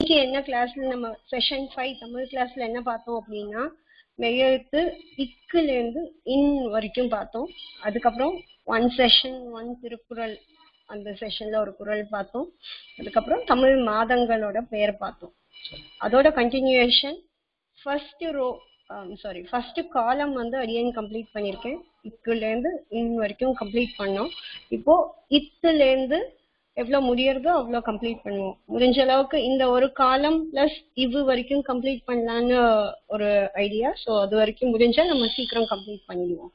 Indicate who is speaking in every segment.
Speaker 1: இன்னைக்கு என்ன கிளாஸ்ல நம்ம செஷன் ஃபைவ் தமிழ் கிளாஸ்ல என்ன பார்த்தோம் அப்படின்னா மெய்யெழுத்து இக்குல இருந்து இன் வரைக்கும் பார்த்தோம் அதுக்கப்புறம் ஒன் செஷன் ஒன் திருக்குறள் அந்த செஷன்ல ஒரு குறள் பார்த்தோம் அதுக்கப்புறம் தமிழ் மாதங்களோட பெயர் பார்த்தோம் அதோட continuation first row sorry first column வந்து அடியன் கம்ப்ளீட் பண்ணியிருக்கேன் இக்குல இருந்து இன் வரைக்கும் கம்ப்ளீட் பண்ணோம் இப்போ இத்துல இருந்து எவ்வளவு முடியறதோ அவ்வளவு கம்ப்ளீட் பண்ணுவோம் முடிஞ்ச அளவுக்கு இந்த ஒரு காலம் பிளஸ் இவ்வு வரைக்கும் கம்ப்ளீட் பண்ணலான்னு ஒரு ஐடியா ஸோ அது வரைக்கும் முடிஞ்சா நம்ம சீக்கிரம் கம்ப்ளீட் பண்ணிடுவோம்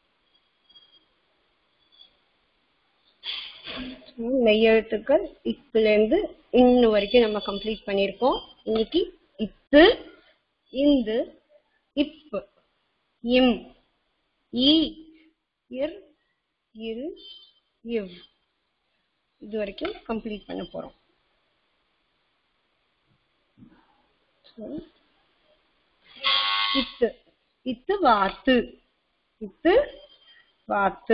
Speaker 1: மெய்யெழுத்துக்கள் இத்துல இருந்து இன்னு வரைக்கும் நம்ம கம்ப்ளீட் பண்ணியிருக்கோம் இன்னைக்கு இத்து இந்து இப் இம் இ இர் இரு இவ் இது வரைக்கும் கம்ப்ளீட் பண்ண போறோம் இத்து இத்து வாத்து இத்து வாத்து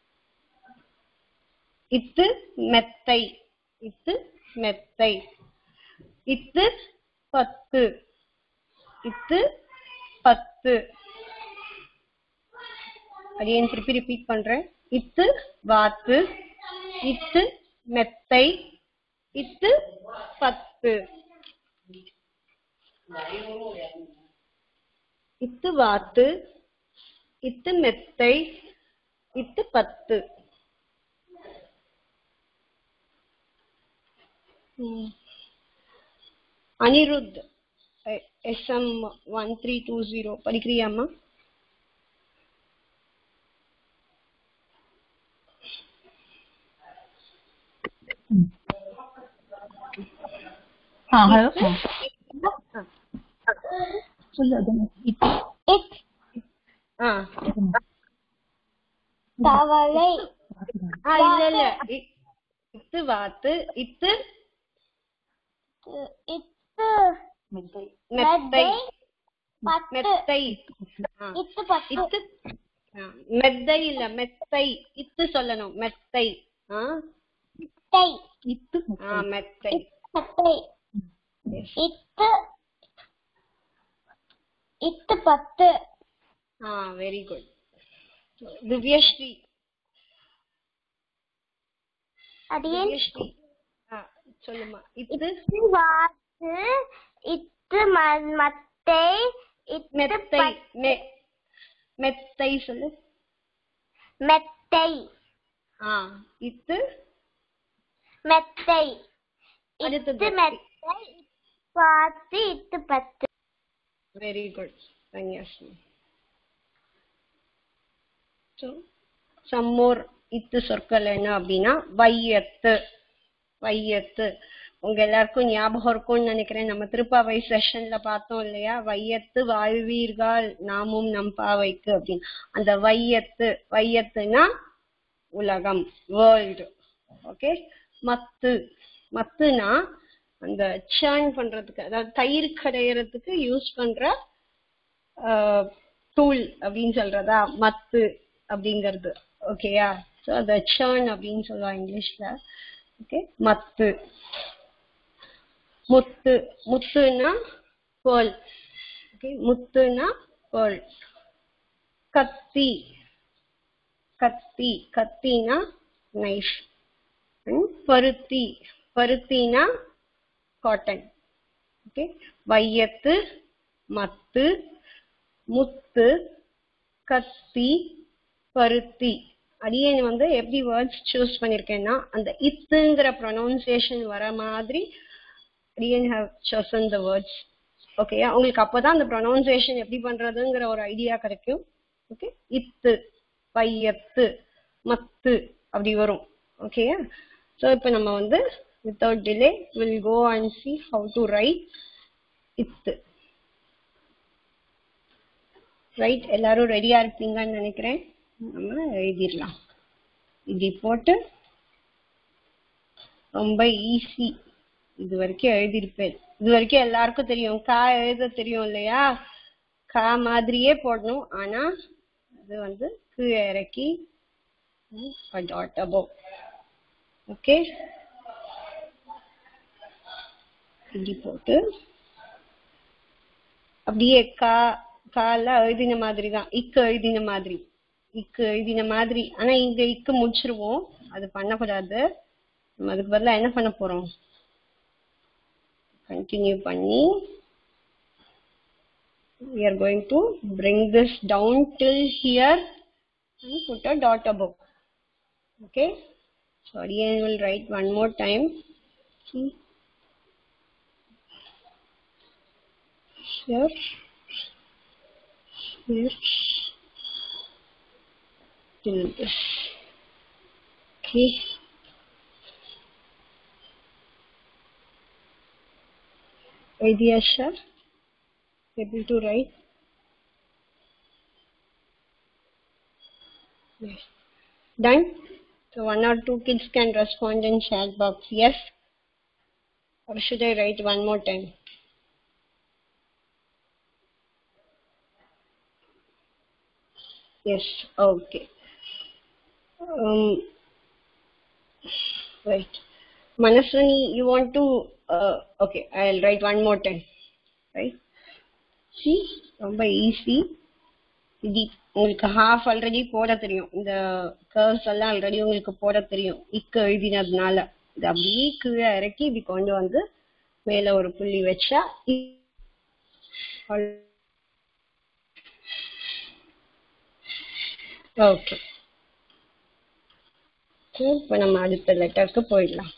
Speaker 1: இத்து மெத்தை இத்து மெத்தை இத்து பத்து இத்து பத்து அதையும் திருப்பி ரிப்பீட் பண்றேன் இத்து வாத்து இத்து மெத்தை இத்து பத்து இத்து வாத்து இத்து மெத்தை இத்து பத்து Anirudh S M one three two zero படிக்கிறியாம்மா
Speaker 2: हाँ हेलो சொல்லு அது
Speaker 1: ஆ
Speaker 3: தவளை
Speaker 1: ஆ இல்ல இல்ல இ- இத்து வாத்து இத்து
Speaker 3: இத்து
Speaker 2: மெத்தை
Speaker 1: மெத்தை
Speaker 3: பத்து
Speaker 1: மெத்தை ஆ.
Speaker 3: இத்து பத்து
Speaker 1: இத்து ஆ, மெத்தை இல்ல மெத்தை இத்து சொல்லணும் மெத்தை ஆ
Speaker 3: இத்தை
Speaker 2: இத்து
Speaker 1: ஆ மெத்தை
Speaker 3: பத்தை
Speaker 1: Yes.
Speaker 3: இத்து இத்து பத்து
Speaker 1: ஆ வெரி குட் திவ்யஸ்ரீ
Speaker 3: அடியே
Speaker 1: திவ்யஸ்ரீ ஆ சொல்லுமா இத்து
Speaker 3: இத்து வாத்து இத்து ம- மத்தை இத்து
Speaker 1: மெத்தை
Speaker 3: பத்-
Speaker 1: மெ மெத்தை சொல்லு
Speaker 3: மெத்தை
Speaker 1: ஆ இத்து
Speaker 3: மெத்தை
Speaker 1: அடுத்தது.
Speaker 3: இத்து மெத்தை வாத்து இத்து பத்து
Speaker 1: வெரி குட் கன்யாஸ்மி ஸோ சம்மோர் இத்து சொற்கள் என்ன அப்படின்னா வையத்து வையத்து உங்க எல்லாருக்கும் ஞாபகம் இருக்கும்னு நினைக்கிறேன் நம்ம திருப்பாவை செஷன்ல பார்த்தோம் இல்லையா வையத்து வாழ்வீர்கள் நாமும் நம் பாவைக்கு அப்படின்னு அந்த வையத்து வையத்துனா உலகம் வேர்ல்டு ஓகே மத்து மத்துனா அந்த சேர்ன் பண்றதுக்கு அதாவது தயிர் கடையறதுக்கு யூஸ் பண்ற டூல் அப்படின்னு சொல்றதா மத்து அப்படிங்கிறது ஓகேயா ஸோ அந்த சேர்ன் அப்படின்னு சொல்லுவாங்க இங்கிலீஷ்ல ஓகே மத்து முத்து முத்துனா பேர்ல் ஓகே முத்துனா பேர்ல் கத்தி கத்தி கத்தினா நைஃப் பருத்தி பருத்தினா காட்டன் ஓகே வையத்து மத்து முத்து கத்தி பருத்தி அடியேன் வந்து எப்படி வேர்ட்ஸ் சூஸ் பண்ணிருக்கேன்னா அந்த இத்துங்கிற ப்ரொனவுன்சியேஷன் வர மாதிரி அடியேன் ஹவ் chosen the words ஓகேயா உங்களுக்கு அப்பதான் அந்த ப்ரொனவுன்சியேஷன் எப்படி பண்றதுங்கிற ஒரு ஐடியா கிடைக்கும் ஓகே இத்து பையத்து மத்து அப்படி வரும் ஓகேயா ஸோ இப்போ நம்ம வந்து without delay will go and see how to write இத்து ரைட் எல்லாரும் ரெடியா இருப்பீங்கன்னு நினைக்கிறேன் நம்ம எழுதிடலாம் இப்படி போட்டு ரொம்ப ஈஸி இது வரைக்கும் எழுதியிருப்பேன் இது வரைக்கும் எல்லாருக்கும் தெரியும் கா எழுத தெரியும் இல்லையா கா மாதிரியே போடணும் ஆனா இது வந்து கீழே இறக்கி டாட் above ஓகே இப்படி போட்டு அப்படியே கா கால எழுதின மாதிரி தான் இக்கு எழுதின மாதிரி இக்கு எழுதின மாதிரி ஆனா இங்க இக்கு முடிச்சிருவோம் அது பண்ணக்கூடாது நம்ம அதுக்கு பதிலா என்ன பண்ண போறோம் கண்டினியூ பண்ணி we are going to bring this down till here and put a dot above okay so again we'll write one more time see here here till this okay idea sir able to write yes done so one or two kids can respond in chat box yes or should i write one more time yes okay um right manaswini you want to uh, okay i'll write one more time right see ரொம்ப easy இது உங்களுக்கு half already போட தெரியும் இந்த curves எல்லாம் already உங்களுக்கு போட தெரியும் இக்கு எழுதினதுனால இது அப்படியே கீழே இறக்கி இப்படி கொண்டு வந்து மேல ஒரு புள்ளி வச்சா ஓகே இப்போ நம்ம அடுத்த லெட்டருக்கு போயிடலாம்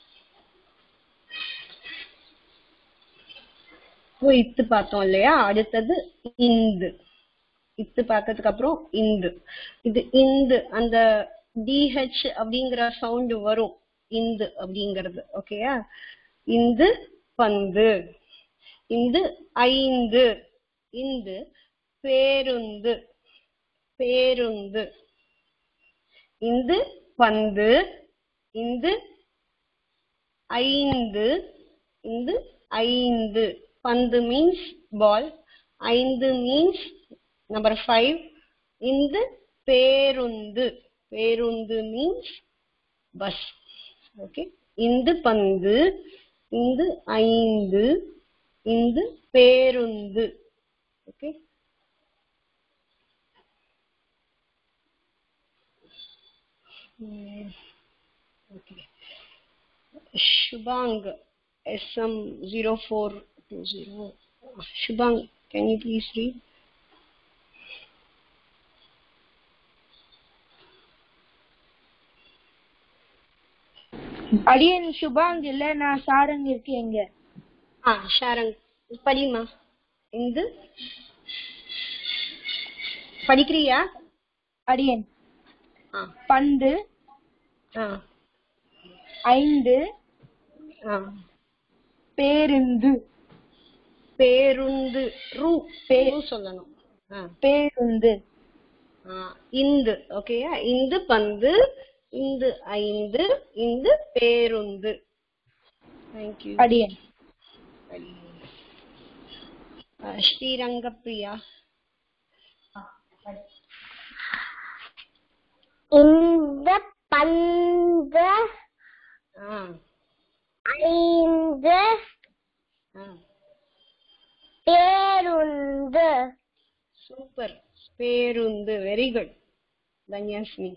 Speaker 1: இப்போ இத்து பார்த்தோம் இல்லையா அடுத்தது இந்து இத்து பார்த்ததுக்கு அப்புறம் இந்து இது இந்து அந்த டிஹெச் அப்படிங்கிற சவுண்ட் வரும் இந்து அப்படிங்கிறது ஓகேயா இந்து பந்து இந்து ஐந்து இந்து பேருந்து பேருந்து இந்து பந்து இந்து ஐந்து இந்து ஐந்து பந்து மீன்ஸ் பால் ஐந்து மீன்ஸ் number five இந்த பேருந்து பேருந்து மீன்ஸ் பஸ் ஓகே இந்த பந்து இந்த ஐந்து இந்த பேருந்து okay okay shubang sm 0420 shubang can you please read
Speaker 2: அடியன் சுபாங் இல்ல நான் சாரங் இருக்கேன் இங்க
Speaker 1: ஆ ஷாரங் படிமா இந்து படிக்கிறியா
Speaker 2: அடியன்
Speaker 1: ஆ
Speaker 2: பந்து
Speaker 1: ஆ
Speaker 2: ஐந்து
Speaker 1: ஆ
Speaker 2: பேருந்து
Speaker 1: பேருந்து ரூ பேரு சொல்லணும் ஆ
Speaker 2: பேருந்து
Speaker 1: ஆ, இந்து ஓகேயா இந்து பந்து இந்து ஐந்து இந்து பேருந்து தேங்க்யூ
Speaker 2: அடியன்
Speaker 1: ஸ்ரீரங்கப்பிரியா
Speaker 3: இந்த பந்து
Speaker 1: ஆ
Speaker 3: ஐந்து
Speaker 1: ஆ
Speaker 3: பேருந்து
Speaker 1: சூப்பர் பேருந்து வெரி குட் தன்யாஸ்மி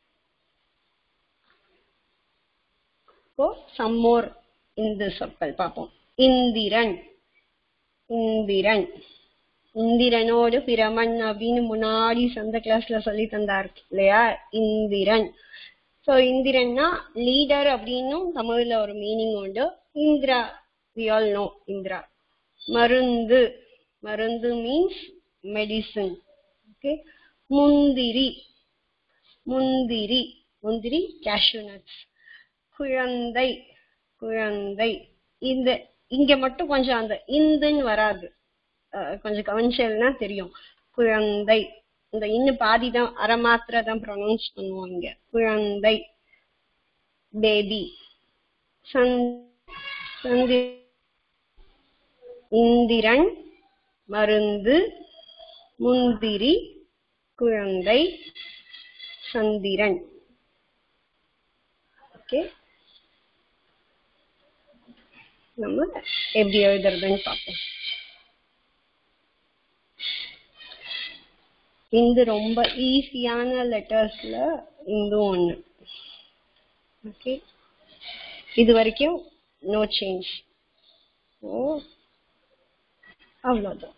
Speaker 1: இப்போ சம்மோர் இந்த சொற்கள் பார்ப்போம் இந்திரன் இந்திரன் இந்திரனோடு பிரமன் அப்படின்னு முன்னாடி சந்த கிளாஸ்ல சொல்லி தந்தார் இல்லையா இந்திரன் சோ இந்திரன்னா லீடர் அப்படின்னும் தமிழ்ல ஒரு மீனிங் உண்டு Indira we all know Indira மருந்து மருந்து மீன்ஸ் மெடிசன் ஓகே முந்திரி முந்திரி முந்திரி cashew nuts குழந்தை குழந்தை இந்த இங்க மட்டும் கொஞ்சம் அந்த இந்துன்னு வராது அஹ் கொஞ்சம் கவனிச்சல்னா தெரியும் குழந்தை இந்த இன்னும் பாதி தான் அரை மாத்திரை தான் ப்ரொனவுன்ஸ் பண்ணுவோம் இங்க குழந்தை பேபி சந் சந்தி இந்திரன் மருந்து முந்திரி குழந்தை சந்திரன் ஓகே நம்ம எப்படி எழுதுறதுன்னு பார்ப்போம் இந்த ரொம்ப ஈஸியான லெட்டர்ஸ்ல இந்த ஒண்ணு ஓகே இது வரைக்கும் நோ சேஞ்ச் ஓ அவ்வளோதான்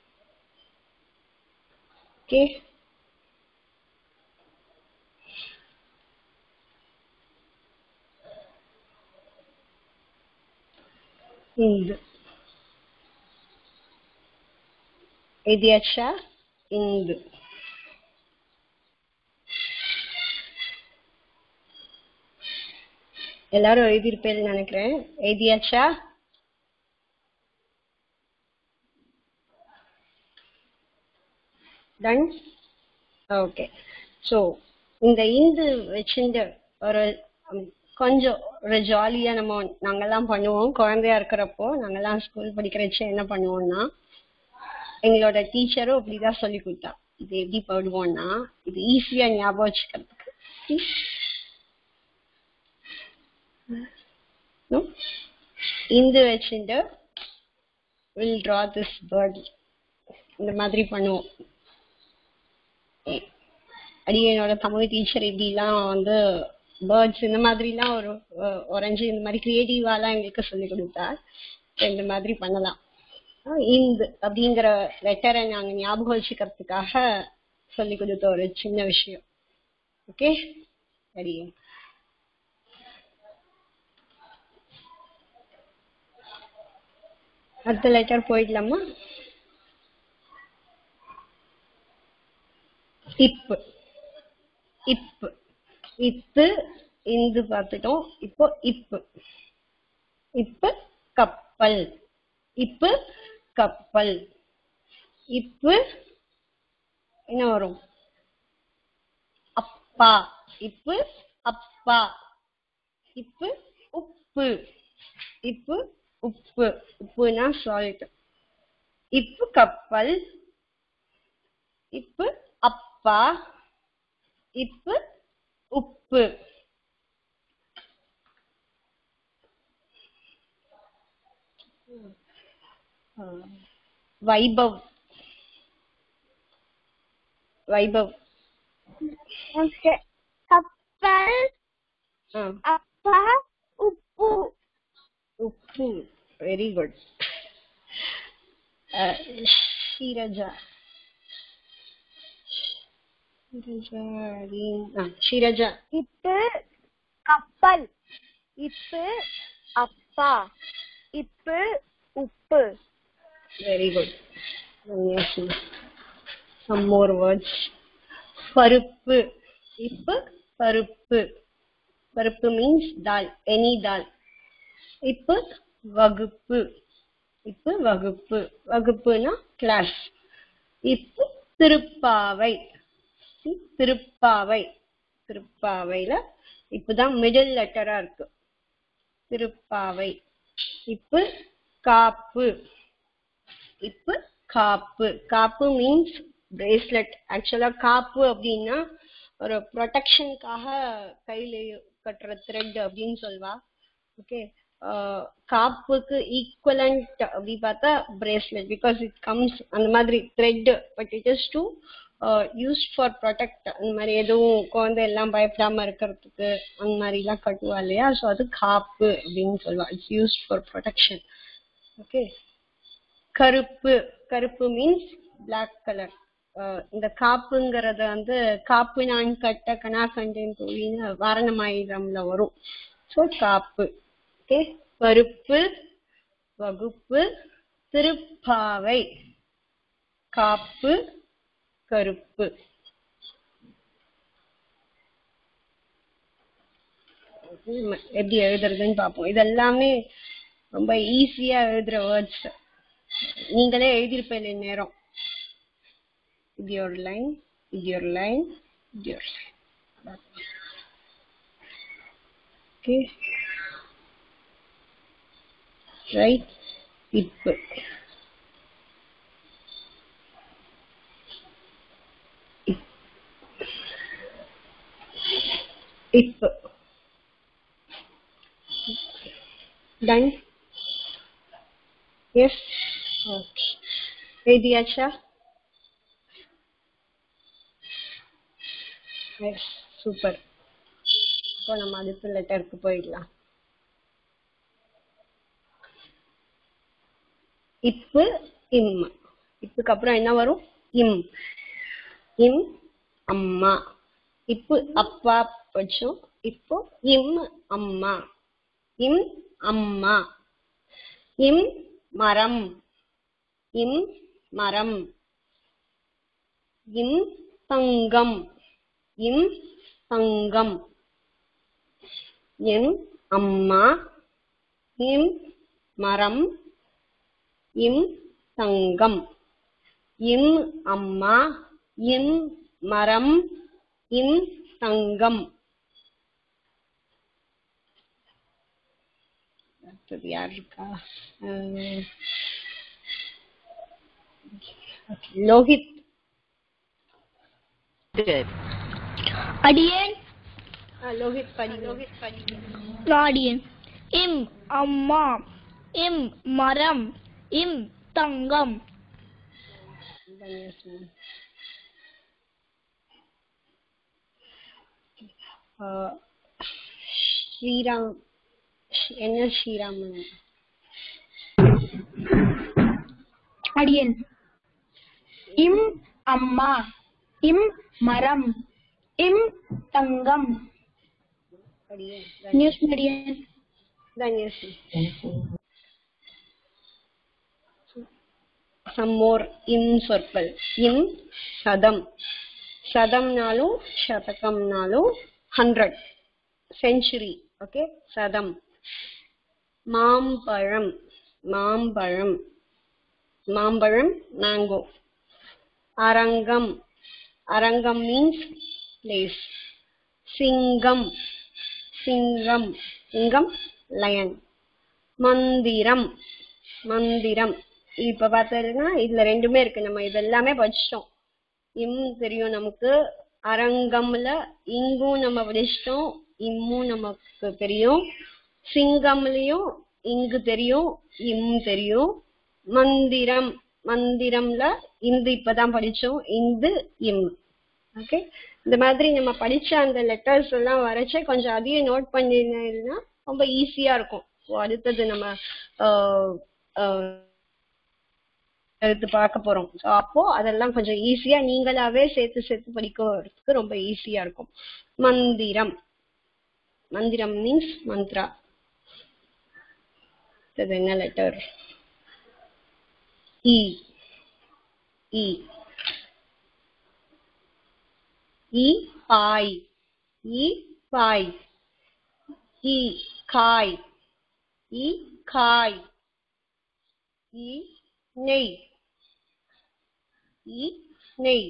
Speaker 1: ஓகே இந்த எதியாச்சா இந்து எல்லாரும் எழுதியிருப்பேன்னு நினைக்கிறேன் எழுதியாச்சா டன் ஓகே ஸோ இந்த இந்து வச்சுட்டு ஒரு உம், கொஞ்சம் ஒரு ஜாலியா நம்ம நாங்கெல்லாம் பண்ணுவோம் குழந்தையா இருக்கிறப்போ நாங்கெல்லாம் ஸ்கூல் படிக்கிறச்ச என்ன பண்ணுவோம்னா எங்களோட டீச்சரும் அப்படிதான் சொல்லி கொடுத்தா இது எப்படி போடுவோம்னா இது ஈஸியா ஞாபகம் வச்சுக்கிறதுக்கு ம்? இந்து வச்சுட்டு வில் draw this bird இந்த மாதிரி பண்ணுவோம் அடியனோட தமிழ் டீச்சர் இப்படிலாம் வந்து பேர்ட்ஸ் இந்த மாதிரிலாம் ஒரு ஒரஞ்சு இந்த மாதிரி கிரியேட்டிவாலாம் எங்களுக்கு சொல்லி கொடுத்தா இந்த மாதிரி பண்ணலாம் அஹ் இந்து அப்படிங்கிற லெட்டரை நாங்க ஞாபகம் வச்சுக்கிறதுக்காக சொல்லி கொடுத்த ஒரு சின்ன விஷயம் ஓகே அடியே அடுத்த லெட்டர் போயிடலாமா இப்பு இப்பு இத்து இந்து பார்த்துட்டோம் இப்போ இப்பு இப்பு கப்பல் இப்பு கப்பல் இப்பு என்ன வரும் அப்பா இப்பு அப்பா இப்பு உப்பு இப்பு உப்பு உப்புனா சால்ட் இப்பு கப்பல் இப்பு அப்பா இப்பு உப்பு ஆஹ் வைபவ் வைபவ்
Speaker 3: Okay. கப்பல்
Speaker 1: ஆ,
Speaker 3: அப்பா உப்பு
Speaker 1: உப்பு வெரி குட் ஷீரஜா ஷீரஜா அடின்- ஆ, ஷீரஜா
Speaker 2: இப்பு கப்பல் இப்பு அப்பா இப்பு உப்பு
Speaker 1: very good some more words பருப்பு இப்ப பருப்பு பருப்பு மீன்ஸ் தால் எனி தால் இப்ப வகுப்பு இப்ப வகுப்பு வகுப்புனா கிளாஸ் இப்ப திருப்பாவை See, திருப்பாவை திருப்பாவையில இப்பதான் மிடில் லெட்டரா இருக்கு திருப்பாவை இப்ப காப்பு இப்ப காப்பு காப்பு மீன்ஸ் பிரேஸ்லெட் ஆக்சுவலா காப்பு அப்படின்னா ஒரு ப்ரொடெக்ஷனுக்காக கையில கட்டுற த்ரெட் அப்படின்னு சொல்வா ஓகே காப்புக்கு ஈக்குவலண்ட் அப்படி பார்த்தா பிரேஸ்லெட் பிகாஸ் இட் கம்ஸ் அந்த மாதிரி thread but it is to use for protect அந்த மாதிரி எதுவும் குழந்தை எல்லாம் பயப்படாம இருக்கிறதுக்கு அந்த மாதிரி எல்லாம் கட்டுவா இல்லையா ஸோ அது காப்பு அப்படின்னு சொல்லுவா it's use for protection okay கருப்பு கருப்பு மீன்ஸ் பிளாக் கலர் இந்த காப்புங்கிறத வந்து காப்பு நான் கட்ட கனா கண்டேன் தோழின்னு வாரணமாயிரம்ல வரும் ஸோ காப்பு ஓகே பருப்பு வகுப்பு திருப்பாவை காப்பு கருப்பு நம்ம எப்படி எழுதுறதுன்னு பார்ப்போம் இது எல்லாமே ரொம்ப ஈஸியா எழுதுற வேர்ட்ஸ் நீங்களே எழுதியிருப்பேன் நேரம் இது ஒரு லைன் இது ஒரு லைன் இது ஒரு லைன் ஓகே ரைட் இப்பு இப்பு டன் எஸ் ஓகே எழுதியாச்சா எஸ் சூப்பர் இப்போ நம்ம அடுத்த லெட்டருக்கு போயிடலாம் இப்பு இம் இப்புக்கு அப்புறம் என்ன வரும் இம் இம் அம்மா இப்பு அப்பா படிச்சோம் இப்போ இம் அம்மா இம் அம்மா இம் மரம் இம் மரம் இம் தங்கம் இம் தங்கம் இம் அம்மா இம் மரம் இம் தங்கம் இம் அம்மா இம் மரம் இம் தங்கம் அடுத்தது யார் இருக்கா அஹ், okay, லோகித்
Speaker 4: அடியேன்
Speaker 1: அஹ், லோகித் படி லோகித் படி
Speaker 4: நாடியேன் இம் அம்மா இம் மரம் இம் தங்கம்
Speaker 1: தன்யஸ்மி அஹ், ஸ்ரீராம் ஷ்- என்ன ஸ்ரீராமன்
Speaker 5: அடியேன் இம் அம்மா இம் மரம் இம் தங்கம்
Speaker 1: படியே
Speaker 5: நியூஸ் அடியேன்
Speaker 1: தன்யஸ்மி some more இம் சொற்கள் இம் சதம் சதம்னாலும் சதகம்னாலும் ஹண்ட்ரட் செஞ்சுரி ஓகே சதம் மாம்பழம் மாம்பழம் மாம்பழம் மேங்கோ அரங்கம் அரங்கம் மீன்ஸ் பிளேஸ் சிங்கம் சிங்கம் சிங்கம் லயன் மந்திரம் மந்திரம் இப்ப பார்த்தீங்கன்னா இதுல ரெண்டுமே இருக்கு நம்ம இது எல்லாமே படிச்சிட்டோம் இம் தெரியும் நமக்கு அரங்கம்ல இங்கும் நம்ம படிச்சிட்டோம் இம்மும் நமக்கு தெரியும் சிங்கம்லயும் இங்கு தெரியும் இம் தெரியும் மந்திரம் மந்திரம்ல இந்து இப்பதான் படிச்சோம் இந்து இம் ஓகே இந்த மாதிரி நம்ம படிச்ச அந்த லெட்டர்ஸ் எல்லாம் வரைச்சே கொஞ்சம் அதையும் நோட் பண்ணினா ரொம்ப ஈஸியா இருக்கும் So, அடுத்தது நம்ம ஆஹ், ஆஹ், எடுத்து பார்க்க போறோம் ஸோ அப்போ அதெல்லாம் கொஞ்சம் ஈஸியா நீங்களாவே சேர்த்து சேர்த்து படிக்கிறதுக்கு ரொம்ப ஈஸியா இருக்கும் மந்திரம் மந்திரம் மீன்ஸ் மந்த்ரா இது என்ன லெட்டர் இ இ இ பாய் இ பாய் இ காய் இ காய் இ நெய் இ நெய்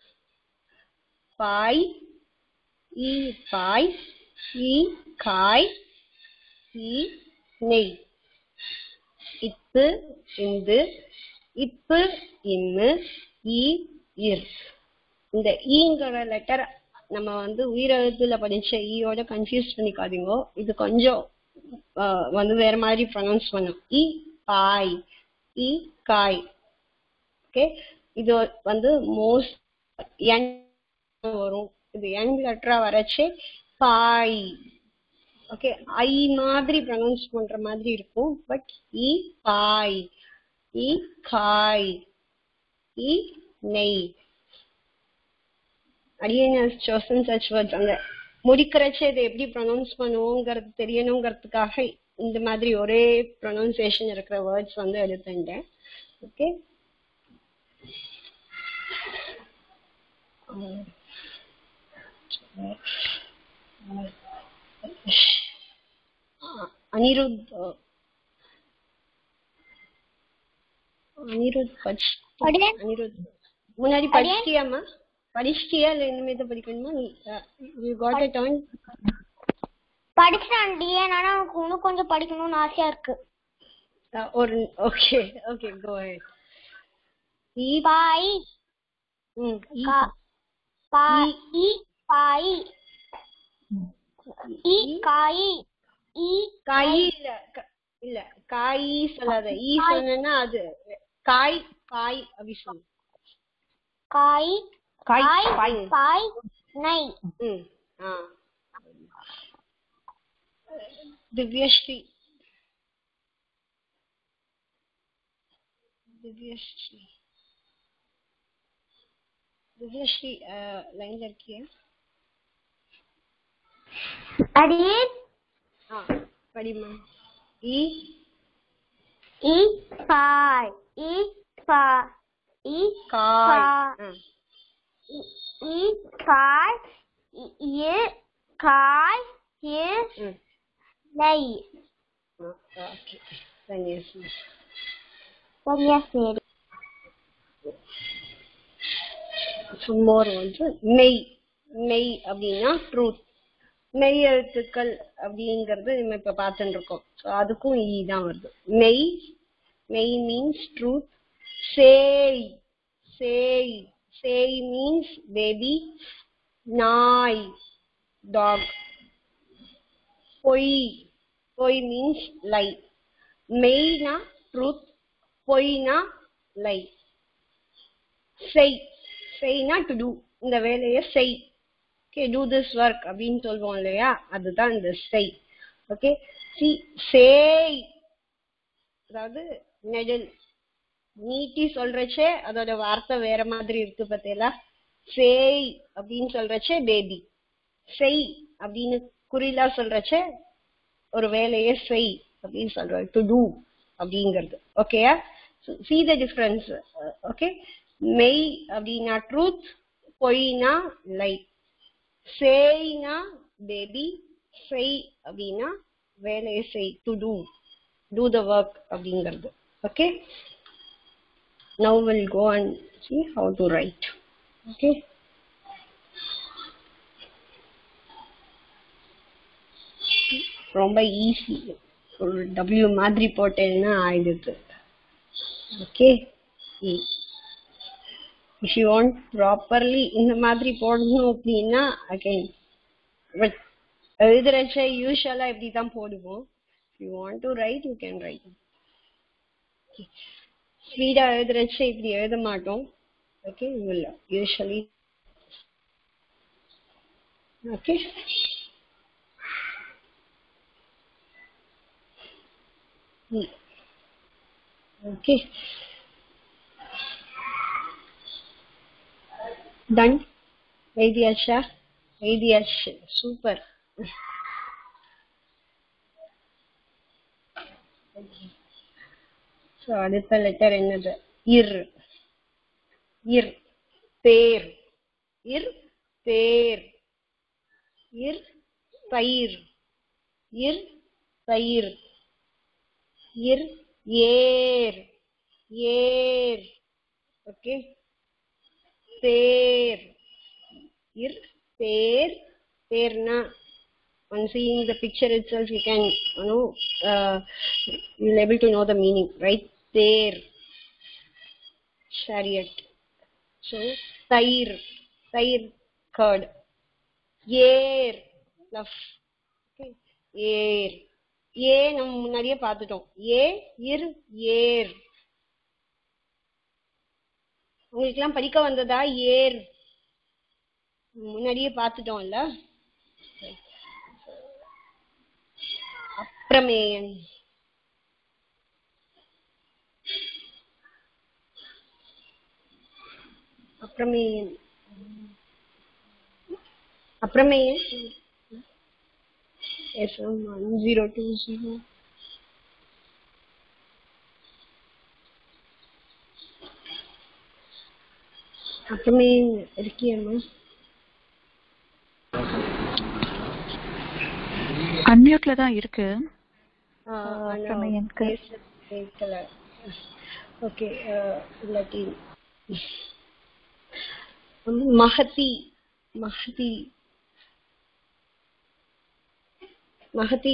Speaker 1: பாய் இ பாய் இ காய் இ நெய் இப்பு இந்து இப்பு இம்மு இ இர் இந்த ஈங்கிற லெட்டர் நம்ம வந்து உயிரெழுத்துல படிச்ச ஈயோட கன்ஃபியூஸ் பண்ணிக்காதீங்க இது கொஞ்சம் ஆஹ், வந்து வேற மாதிரி ப்ரொனவுன்ஸ் பண்ணும் இ பாய் இ காய் ஓகே இது வந்து மோஸ்ட் யங் வரும் இது யங் லெட்டரா வரைச்சே பாய் ஓகே ஐ மாதிரி ப்ரொனவுன்ஸ் பண்ற மாதிரி இருக்கும் பட் இ பாய் இ காய் இ நெய் அடியன் ஹஸ் chosen such words அந்த முடிக்கிறச்ச இதை எப்படி ப்ரொனவுன்ஸ் பண்ணுவோங்கிறது தெரியணுங்கிறதுக்காக இந்த மாதிரி ஒரே ப்ரொனவுன்சியேஷன் இருக்கிற வேர்ட்ஸ் வந்து எடுத்துட்டேன் ஓகே அனிருத் அனிருத் படிச்சு
Speaker 3: அடியேன்.
Speaker 1: அனிருத் முன்னாடி படிச்சிட்டியாமா படிச்சிட்டியா இல்ல இனிமேதான் படிக்கணுமா நீ யூ காட் அ டர்ன்
Speaker 3: படிச்சிட்டான் டிஎன் ஆனா எனக்கு இன்னும் கொஞ்சம் படிக்கணும்னு ஆசையா இருக்கு
Speaker 1: ஒரு ஓகே ஓகே கோ ahead ஈ
Speaker 3: பாய்
Speaker 1: ம் ஈ
Speaker 3: கா- பாய் ஈ பாய் ஈ காய் ஈ
Speaker 1: காய் இல்ல க- இல்ல காய் சொல்லாத ஈ சொன்னா அது காய் காய் அப்படி சொல்லு
Speaker 3: காய்
Speaker 6: காய்
Speaker 3: காய்
Speaker 6: காய்
Speaker 3: பாய் நை
Speaker 1: ம் ஆ திவ்யஸ்ரீ திவ்யஸ்ரீ திவ்யஸ்ரீ லைன்ல இருக்கியா
Speaker 3: அடியேன்
Speaker 1: ஆ படிமா இ
Speaker 3: இ பாய் இ பா இ
Speaker 1: காய்
Speaker 3: கா-
Speaker 1: ஆ
Speaker 3: இ இ காய் இ- இ காய் இ
Speaker 1: ம்
Speaker 3: நை
Speaker 1: ஓகே தன்யஸ்ரீ
Speaker 3: சரியா சரி
Speaker 1: சும்மோர் வந்து மெய் மெய் அப்படின்னா ட்ரூத் மெய் எழுத்துக்கள் அப்படிங்கறது நம்ம இப்ப பார்த்துட்டு இருக்கோம் ஸோ அதுக்கும் ஈ தான் வருது மெய் மெய் மீன்ஸ் ட்ரூத் சேய் சேய் சேய் மீன்ஸ் பேபி நாய் டாக் பொய் பொய் மீன்ஸ் லை மெய்னா ட்ரூத் பொய்னா லை செய் செய்னா டு டூ இந்த வேலையை செய் ஓகே டூ திஸ் ஒர்க் அப்படின்னு சொல்லுவோம் இல்லையா அதுதான் இந்த செய் ஓகே சி சேய் அதாவது நெடில் நீட்டி சொல்றச்சே அதோட வார்த்தை வேற மாதிரி இருக்கு பார்த்தீங்களா சேய் அப்படின்னு சொல்றச்சே பேபி செய் அப்படின்னு குறிலா சொல்றச்சே ஒரு வேலையை செய் அப்படின்னு சொல்றாரு டு டூ அப்படிங்கிறது ஓகேயா சி த டிஃபரன்ஸ் ஓகே மெய் அப்படின்னா ட்ரூத் பொய்னா லை சேய்னா பேபி செய் அப்படின்னா வேலையை செய் do do do the work அப்படிங்கிறது okay now will go and see how to write okay ரொம்ப ஈஸி ஒரு டபிள்யூ மாதிரி போட்டேன்னா ஆயிடுது okay if you want properly இந்த மாதிரி போடணும் அப்படின்னா அகைன் பட் எழுதுறச்ச யூஸ்வலாக இப்படி தான் போடுவோம் you want to write you can write ஸ்பீடாக எழுதுறச்ச இப்படி எழுத மாட்டோம் ஓகே இல்லை யூஸ்வலி ஓகே Okay. Done. எழுதியாச்சா எழுதியாச்சு சூப்பர் ஸோ அடுத்த லெட்டர் என்னது இர் இர் தேர் இர் தேர் இர் தயிர் இர் தயிர் இர் ஏர் ஏர் ஓகே தேர் இர் தேர் தேர்னா on seeing the picture itself you can you know uh, you'll able to know the meaning right there chariot so tair tair curd air fluff okay air ஏ நம்ம முன்னாடியே பார்த்துட்டோம் ஏ இர் ஏர் உங்களுக்கெல்லாம் படிக்க வந்ததா ஏர் முன்னாடியே பார்த்துட்டோம்ல Aprameyan Aprameyan Aprameyan yes one zero two zero Aprameyan இருக்கியம்மா
Speaker 6: அன்மியூட்ல தான் இருக்கு
Speaker 1: அப்பிரமேயன் கேட்கல ஓகே இல்லாட்டி மகதி மகதி மகதி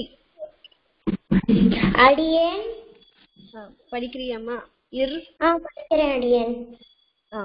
Speaker 3: அடியேன்
Speaker 1: ஆ, படிக்கிறியாம்மா இர்
Speaker 3: ஆ படிக்கிறேன் அடியேன்
Speaker 1: ஆ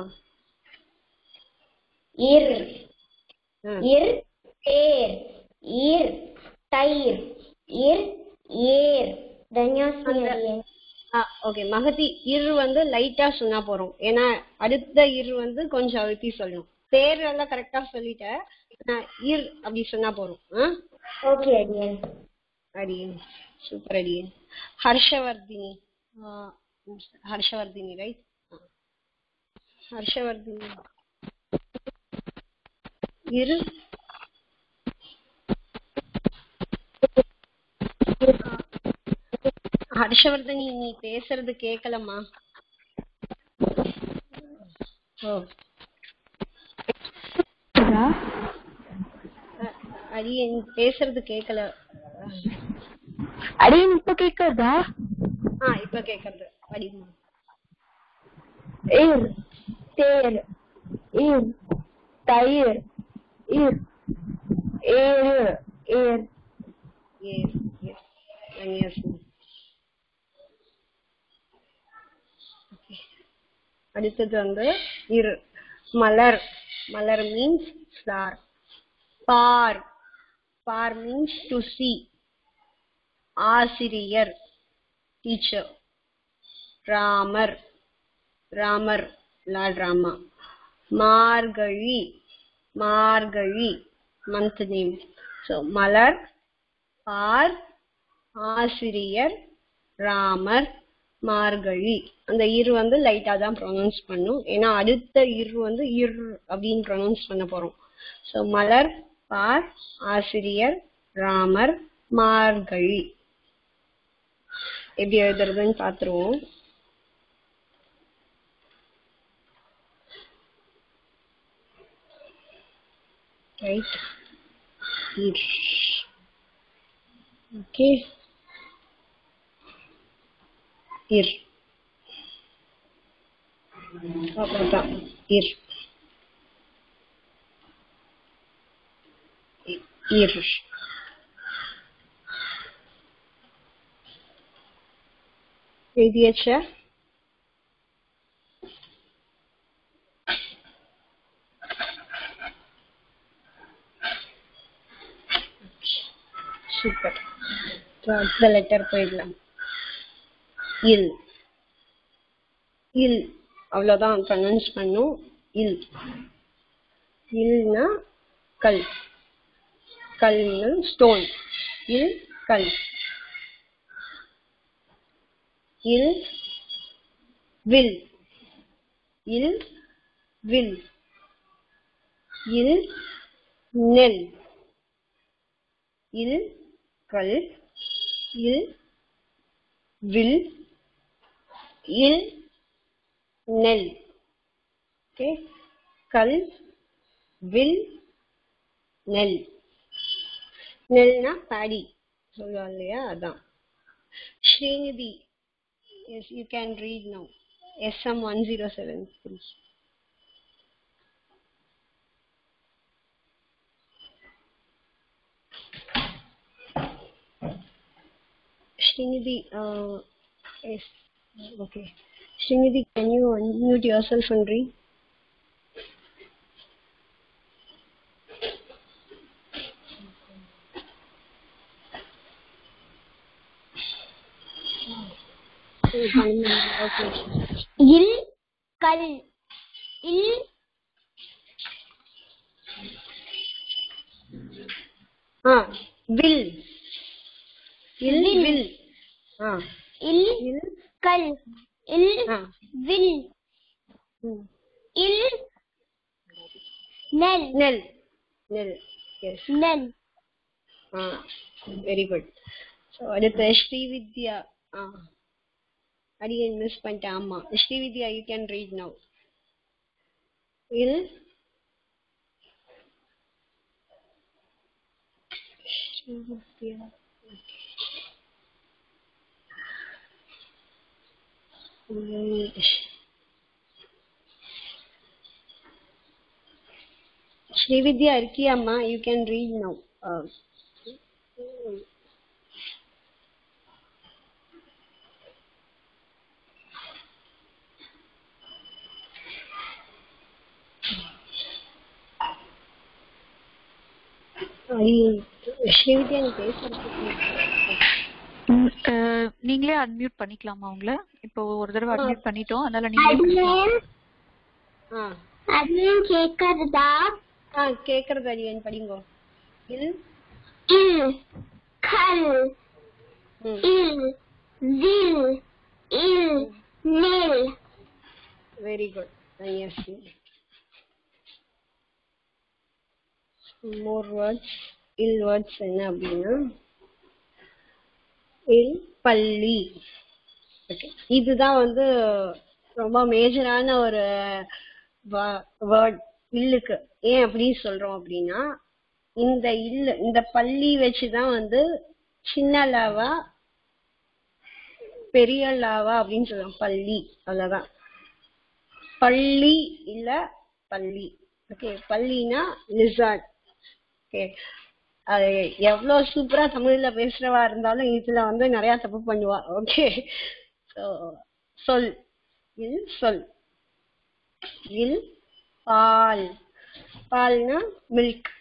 Speaker 3: இர்
Speaker 1: ஆ.
Speaker 3: இர் தேர் இர் தயிர் இர் ஏர் தன்யோஸ்மி
Speaker 1: அந்த-
Speaker 3: அடியேன்
Speaker 1: ஆ ஓகே மகதி இரு வந்து லைட்டா சொன்னா போறோம் ஏன்னா அடுத்த இரு வந்து கொஞ்சம் அழுத்தி சொல்லணும் பேர் எல்லாம் கரெக்டா சொல்லிட்டேன் நான் இர் அப்படி சொன்னா போறோம் ஆ
Speaker 3: ஓகே அடியேன்
Speaker 1: அடியன் சூப்பர் அடியன் ஹர்ஷவர்தினி ஆ, ஹர்ஷவர்தினி ரைட் ஹர்ஷவர்தினி இரு ஹர்ஷவர்தனி நீ பேசுறது கேட்கலம்மா ஓ அ- அடியன் பேசுறது கேட்கல
Speaker 5: அடியன் இப்ப கேக்குறதா
Speaker 1: ஆ இப்ப கேக்குறது அடிமா
Speaker 5: இர் தேர் இர் தயிர் இர் ஏறு ஏர்
Speaker 1: Yes, yes. And yes. Okay. அடுத்தது வந்து இரு மலர் மலர் மீன்ஸ் ஃப்ளார் பார் பார் மீன்ஸ் டு see ஆசிரியர் teacher Ramar Ramar lord Rama Margazhi Margazhi month name so மலர் பார் ஆசிரியர் ராமர் மார்கழி அந்த இரு வந்து லைட்டா தான் ப்ரொனவுன்ஸ் பண்ணும் ஏன்னா அடுத்த இரு வந்து இர் அப்படின்னு ப்ரொனவுன்ஸ் பண்ண போறோம் ஸோ மலர் பார் ஆசிரியர் ராமர் மார்கழி எப்படி எழுதுறதுன்னு பார்த்துருவோம் ரைட் இர் ஓகே இர் அவ்வளோதான் இர் இ- இர் எழுதியாச்சா சூப்பர் அடுத்த லெட்டர் போயிடலாம் இல் இல் அவ்வளோதான் ப்ரொனவுன்ஸ் பண்ணும் இல் இல்னா கல் கல்னு ஸ்டோன் இல் கல் இல் வில் இல் வில் இல் நெல் இல் கல் இல் வில் இல் நெல் ஓகே கல் வில் நெல் நெல்னா பாடி சொல்லுவோம் இல்லையா அதான் Srinidhi yes you can read no S M one zero seven please Srinidhi, uh, yes, okay. Srinidhi, can you unmute yourself and read? Okay.
Speaker 3: இல் கல் இல்
Speaker 1: Ah, will. Il, will. Ah,
Speaker 3: இல்
Speaker 1: will.
Speaker 3: கல் இல்
Speaker 1: Ah.
Speaker 3: வில்
Speaker 1: Hmm.
Speaker 3: இல் நெல்
Speaker 1: Nell. Nell. Yes.
Speaker 3: நெல்
Speaker 1: Ah, very good. So, அடுத்து ஸ்ரீவித்யா ஆ அடியன் மிஸ் பண்ணிட்டேன் ஆமா Srividya you can read now இல் ஸ்ரீவித்யா ஸ்ரீவித்யா இருக்கியாம்மா you can read now Srividya நீ பேசுறது
Speaker 6: ம், அஹ், நீங்களே அன்மியூட் பண்ணிக்கலாமா உங்களை இப்போ ஒரு தடவை அன்மியூட் பண்ணிட்டோம் அதனால நீங்களே பண்ணிக்கலாம்
Speaker 3: அட்மின்
Speaker 1: ஆ
Speaker 3: அட்மின் கேக்குறதா
Speaker 1: ஆ கேக்குறது அடியன் படிங்கோ இல்
Speaker 3: இல் கல்
Speaker 1: ம்
Speaker 3: இல் ஜில் இல் நில்
Speaker 1: very good yes more words இல் வேர்ட்ஸ் என்ன அப்படின்னா இல் பள்ளி ஓகே இதுதான் வந்து ரொம்ப மேஜரான ஒரு வேர்ட் இல்லுக்கு ஏன் அப்படி சொல்றோம் அப்படின்னா இந்த இல்லு இந்த பள்ளி வச்சுதான் வந்து சின்ன லாவா பெரிய லாவா அப்படின்னு சொல்லுவோம் பள்ளி அவ்வளவுதான் பள்ளி இல்ல பள்ளி ஓகே பள்ளினா லிசார்ட் ஓகே அது எவ்வளவு சூப்பரா தமிழ்ல பேசுறவா இருந்தாலும் இதுல வந்து நிறைய தப்பு பண்ணுவா ஓகே ஸோ சொல் இல் சொல் இல் பால் பால்னா மில்க்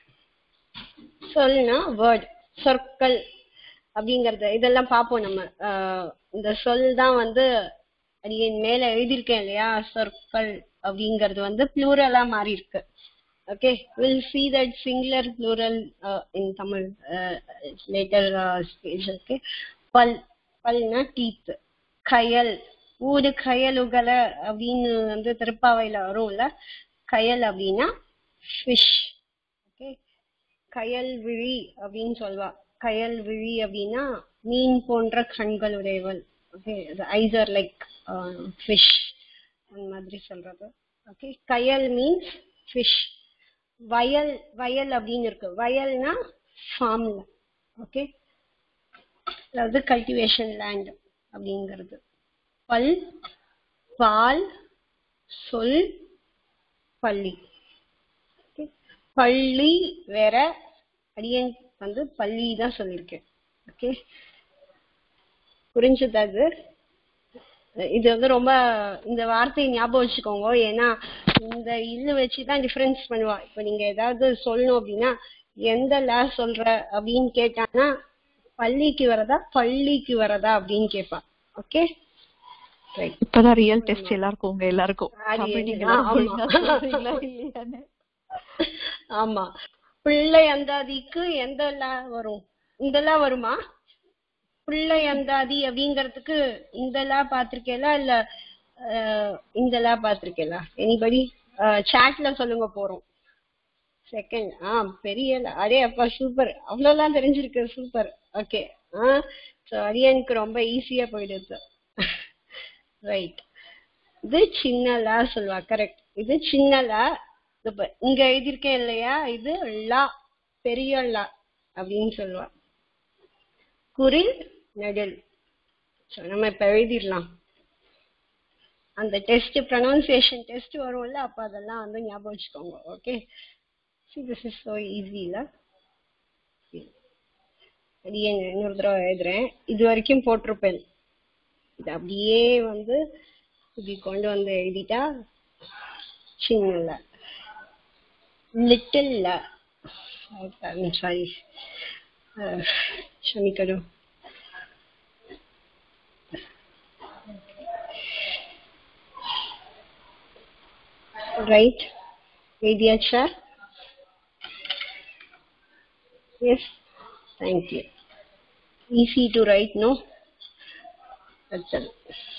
Speaker 1: சொல்னா வேர்ட் சொற்கள் அப்படிங்கறது இதெல்லாம் பார்ப்போம் நம்ம ஆஹ் இந்த சொல் தான் வந்து அடியேன் மேல எழுதியிருக்கேன் இல்லையா சொற்கள் அப்படிங்கறது வந்து ப்ளூரலா மாறி இருக்கு okay will see that singular plural uh, in Tamil uh, later uh, stage okay பல் பல்னா டீத் கயல் ஊடு கயலுகல அப்படின்னு வந்து திருப்பாவையில வரும்ல கயல் அப்படின்னா ஃபிஷ் ஓகே கயல் விழி அப்படின்னு சொல்வா கயல் விழி அப்படின்னா மீன் போன்ற கண்கள் உடையவள் okay eyes are like fish அந்த மாதிரி சொல்றது ஓகே கயல் மீன்ஸ் ஃபிஷ் வயல் வயல் அப்படின்னு இருக்கு வயல்னா ஃபார்ம்ல ஓகே அதாவது கல்டிவேஷன் லேண்ட் அப்படிங்கிறது பல் பால் சொல் பள்ளி Okay. பள்ளி வேற அடியன் வந்து பள்ளி தான் சொல்லியிருக்கேன் ஓகே புரிஞ்சுதா இது இது வந்து ரொம்ப இந்த வார்த்தையை ஞாபகம் வச்சுக்கோங்க ஏன்னா இந்த இல்லு வச்சுதான் டிஃபரன்ஸ் பண்ணுவா இப்ப நீங்க ஏதாவது சொல்லணும் அப்படின்னா எந்த லா சொல்ற அப்படின்னு கேட்டானா பள்ளிக்கு வரதா பள்ளிக்கு வரதா அப்படின்னு கேட்பா ஓகே ரைட்
Speaker 6: இப்பதான் ரியல் டெஸ்ட் எல்லாருக்கும் உங்க எல்லாருக்கும்
Speaker 1: அது
Speaker 6: தமிழ் நீங்க
Speaker 1: ஆ,
Speaker 6: எல்லாரும்
Speaker 1: ஆமா.
Speaker 6: ஒழுங்கா சொல்றீங்களா இல்லையான்னு
Speaker 1: ஆமா பிள்ளை அந்தாதிக்கு எந்த லா வரும் இந்த லா வருமா பிள்ளை அந்தாதி அப்படிங்கறதுக்கு இந்த லா பாத்திருக்கேலா இல்ல அஹ், இந்த லா பாத்திருக்கேலா எனிபடி சாட்ல சொல்லுங்க போறோம் செகண்ட் ஆ பெரிய லா. அடே அப்பா சூப்பர் அவ்வளவுலாம் தெரிஞ்சிருக்கு சூப்பர் ஓகே ஆ ஸோ அரியனுக்கு ரொம்ப ஈஸியா போயிடுது ரைட் இது சின்ன லா சொல்லுவா கரெக்ட் இது சின்ன லா இப்ப இங்க எழுதியிருக்கேன் இல்லையா இது லா பெரிய லா அப்படின்னு சொல்லுவா குரில் நெடில் So, நம்ம இப்ப எழுதிடலாம் அந்த டெஸ்ட் ப்ரொனவுன்சியேஷன் டெஸ்ட் வரும்ல அப்ப அதெல்லாம் வந்து ஞாபகம் வச்சுக்கோங்க okay see this is so ஈஸில அடியே இன்னொரு தடவை எழுதுறேன் இது வரைக்கும் போட்டிருப்பேன் இது அப்படியே வந்து இப்படி கொண்டு வந்து எழுதிட்டா சின்ன லிட்டில் சாரி க்ஷமிக்கணும் ரைட் எழுதியாச்சா yes thank you easy to write no அடுத்தது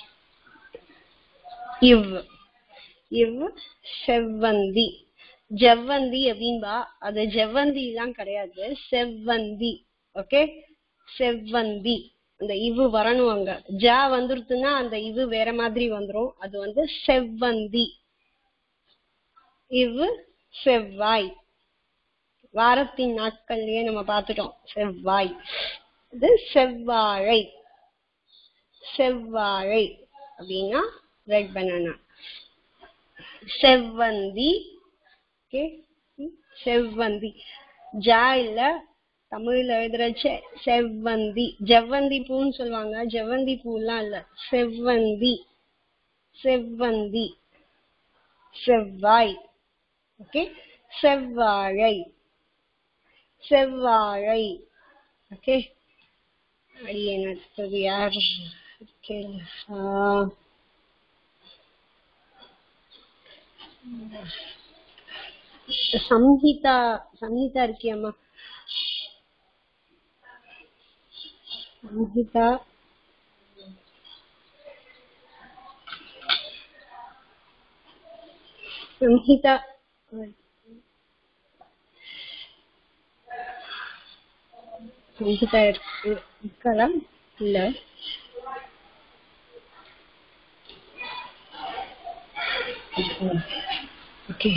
Speaker 1: இவ் இவ் செவ்வந்தி ஜவ்வந்தி அப்படின்பா அது ஜவ்வந்தி எல்லாம் கிடையாது செவ்வந்தி ஓகே செவ்வந்தி அந்த இவு வரணும் அங்க ஜ வந்துருச்சுன்னா அந்த இவு வேற மாதிரி வந்துரும் அது வந்து செவ்வந்தி இவ் செவ்வாய் வாரத்தின் நாட்கள்லயே நம்ம பார்த்துட்டோம் செவ்வாய் இது செவ்வாழை செவ்வாழை அப்படின்னா ரெட் பனானா செவ்வந்தி ஓகே செவ்வந்தி ஜா இல்ல தமிழ்ல எழுதுற செ- செவ்வந்தி ஜவ்வந்தி பூன்னு சொல்லுவாங்க ஜவ்வந்தி பூலாம் இல்ல செவ்வந்தி செவ்வந்தி செவ்வாய் ஓகே செவ்வாழை செவ்வாழை ஓகே அடியேன் அடுத்தது யார் கேளு ஆ, சம்ஹிதா சம்ஹிதா இருக்கியாம்மா சம்ஹிதா சம்ஹிதா சம்ஹிதா இருக்கு- இருக்காளா இல்ல ஓகே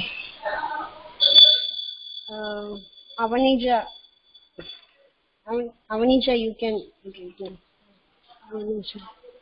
Speaker 1: அவனிஜா அவன் Avanija you can okay okay Avanija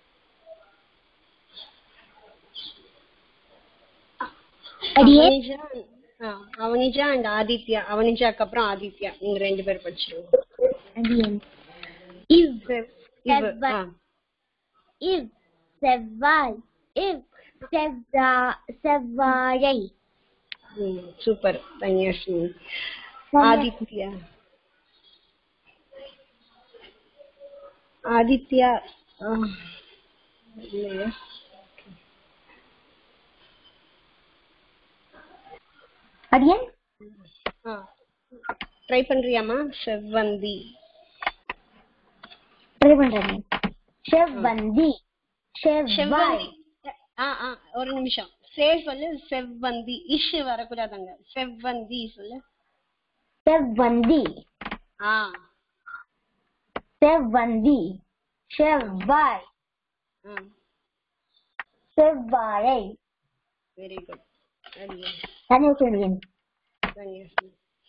Speaker 1: Avanija ஆ, அவனிஜா அண்ட் ஆதித்யா அவனிஜாக்கு அப்புறம் ஆதித்யா நீங்க ரெண்டு பேர் படிச்சிருங்க
Speaker 3: அடியேன் இவ்
Speaker 1: செவ்- இவ், ஆ.
Speaker 3: இவ் செவ்வாய் இவ் செவ்வா செவ்வாழை
Speaker 1: ம், சூப்பர் தன்யாஸ்மி ஆதித்யா ஆதித்யா ஆ, இல்லையா
Speaker 3: அடியேன்
Speaker 1: ஆ ட்ரை பண்றியாமா செவ்வந்தி
Speaker 3: ட்ரை பண்றேன் செவ்வந்தி செவ்வாய்
Speaker 1: செவ்வந்தி ஆ ஆ ஒரு நிமிஷம் சே சொல்லு செவ்வந்தி இஷ் வரக்கூடாதுங்க செவ்வந்தி சொல்லு
Speaker 3: செவ்வந்தி
Speaker 1: ஆ
Speaker 3: செவ்வந்தி செவ்வாய்
Speaker 1: ஆ
Speaker 3: செவ்வாழை
Speaker 1: வெரி குட் அடியே
Speaker 3: தனியன்
Speaker 1: தன்யாஸ்மி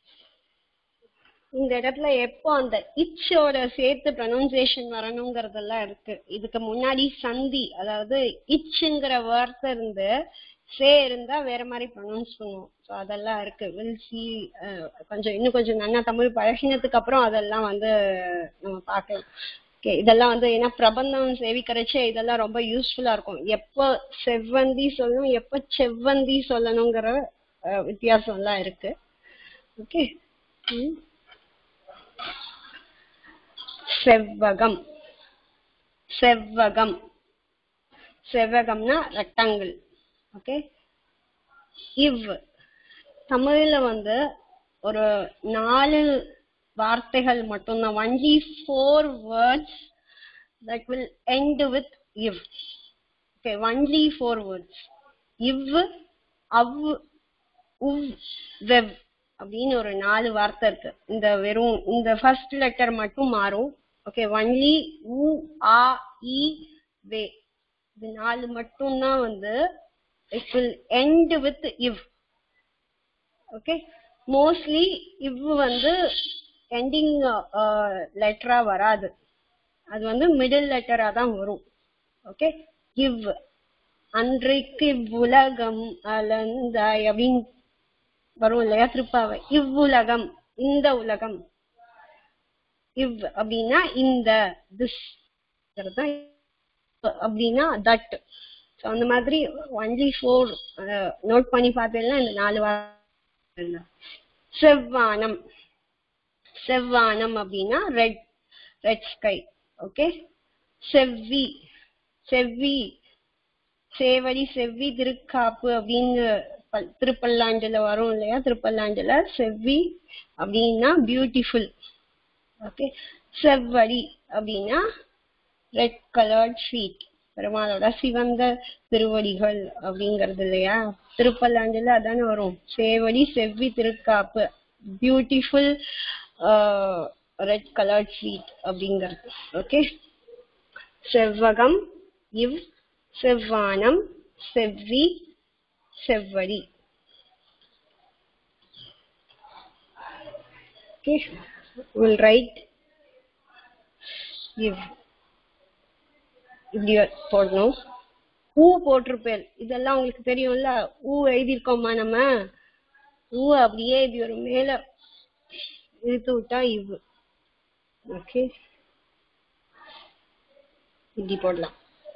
Speaker 1: இந்த இடத்துல எப்போ அந்த இச்சோட சேர்த்து ப்ரொனவுன்சியேஷன் வரணுங்கிறதெல்லாம் இருக்கு இதுக்கு முன்னாடி சந்தி அதாவது இச்சுங்கிற வார்த்தை இருந்து சே இருந்தா வேற மாதிரி ப்ரொனவுன்ஸ் பண்ணுவோம் ஸோ அதெல்லாம் இருக்கு வில் சி கொஞ்சம் இன்னும் கொஞ்சம் நல்லா தமிழ் பழகினதுக்கு அப்புறம் அதெல்லாம் வந்து நம்ம பார்க்கலாம் ஓகே இதெல்லாம் வந்து ஏன்னா பிரபந்தம் சேவிக்கிறச்சே இதெல்லாம் ரொம்ப யூஸ்ஃபுல்லா இருக்கும் எப்போ செவ்வந்தி சொல்லணும் எப்போ செவ்வந்தி சொல்லணுங்கிற அஹ், வித்தியாசம் எல்லாம் இருக்கு ஓகே செவ்வகம் செவ்வகம் செவ்வகம்னா ரெக்டாங்கிள் ஓகே இவ் தமிழ்ல வந்து ஒரு நாலு வார்த்தைகள் மட்டும்தான் only four words that will end with இவ் ஓகே ஒன்லி ஃபோர் வேர்ட்ஸ் இவ் அவ் உவ் வெவ் அப்படின்னு ஒரு நாலு வார்த்தை இருக்கு இந்த வெறும் இந்த ஃபர்ஸ்ட் லெட்டர் மட்டும் மாறும் ஓகே ஒன்லி உ ஆ இ வே இது நாலு மட்டும்தான் வந்து இட் வில் எண்ட் வித் இவ் ஓகே மோஸ்ட்லி இவ் வந்து எண்டிங் லெட்டரா வராது அது வந்து மிடில் லெட்டரா தான் வரும் ஓகே இவ் அன்றைக்கு இவ்வுலகம் அலந்தாய் அப்படின்னு வரும் இல்லையா திருப்பாவை இவ்வுலகம் இந்த உலகம் இவ் அப்படின்னா இந்த திஸ் அப்படின்னா தட் ஸோ அந்த மாதிரி ஒன்லி ஃபோர் நோட் பண்ணி பார்த்தீங்கன்னா இந்த நாலு வார்த்தை செவ்வானம் செவ்வானம் அப்படின்னா ரெட் ரெட் ஸ்கை ஓகே செவ்வி செவ்வி சேவடி செவ்வி திருக்காப்பு அப்படின்னு பல்- திருப்பல்லாண்டுல வரும் இல்லையா திருப்பல்லாண்டுல செவ்வி அப்படின்னா பியூட்டிஃபுல் ஓகே செவ்வடி அப்படின்னா ரெட் கலர்ட் ஃபீட் பெருமாளோட சிவந்த திருவடிகள் அப்படிங்கிறது இல்லையா திருப்பல்லாண்டுல அதானே வரும் சேவடி செவ்வி திருக்காப்பு பியூட்டிஃபுல் ரெட் கலர்ட் ஃபீட் அப்படிங்கிறது ஓகே செவ்வகம் இவ் செவ்வானம் செவ்வி செவ்வடி okay we'll write if இப்படி போடணும் ஊ போட்டிருப்பேன் இதெல்லாம் உங்களுக்கு தெரியும்ல ஊ எழுதியிருக்கோமா நம்ம ஊ அப்படியே இப்படி ஒரு மேல இழுத்து விட்டா இவ் ஓகே இப்படி போடலாம்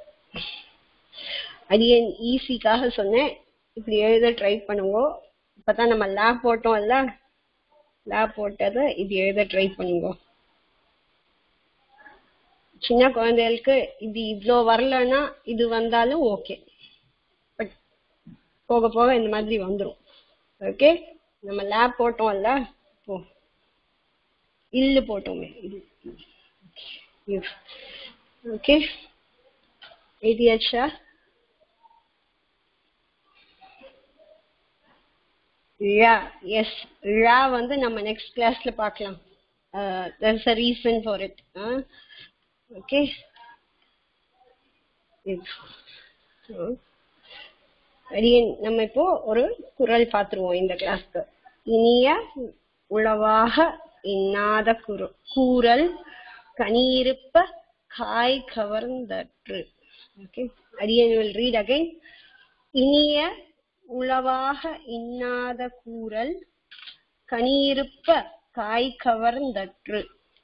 Speaker 1: அது என் ஈஸிக்காக சொன்னேன் இப்படி எழுத ட்ரை பண்ணுங்க இப்பதான் நம்ம லேப் போட்டோம்ல லேப் போட்டதை இப்படி எழுத ட்ரை பண்ணுங்க சின்ன குழந்தைகளுக்கு இது இவ்ளோ வரலன்னா இது வந்தாலும் ஓகே பட் போக போக இந்த மாதிரி வந்துரும் ஓகே நம்ம லேப் போட்டோம்ல இப்போ இல்லு போட்டோமே ஓகே எழுதியாச்சா ழா எஸ் ழா வந்து நம்ம நெக்ஸ்ட் கிளாஸ்ல பார்க்கலாம் there's a reason for it uh, okay so அடியேன் நம்ம இப்போ ஒரு குரல் பார்த்துருவோம் இந்த கிளாஸ்க்கு இனிய உளவாக இன்னாத குரு கூறல் கனியிருப்ப காய் கவர்ந்தற்று ஓகே அடியன் will read again இனிய உளவாக இன்னாத கூறல் கனியிருப்ப காய் கவர்ந்தற்று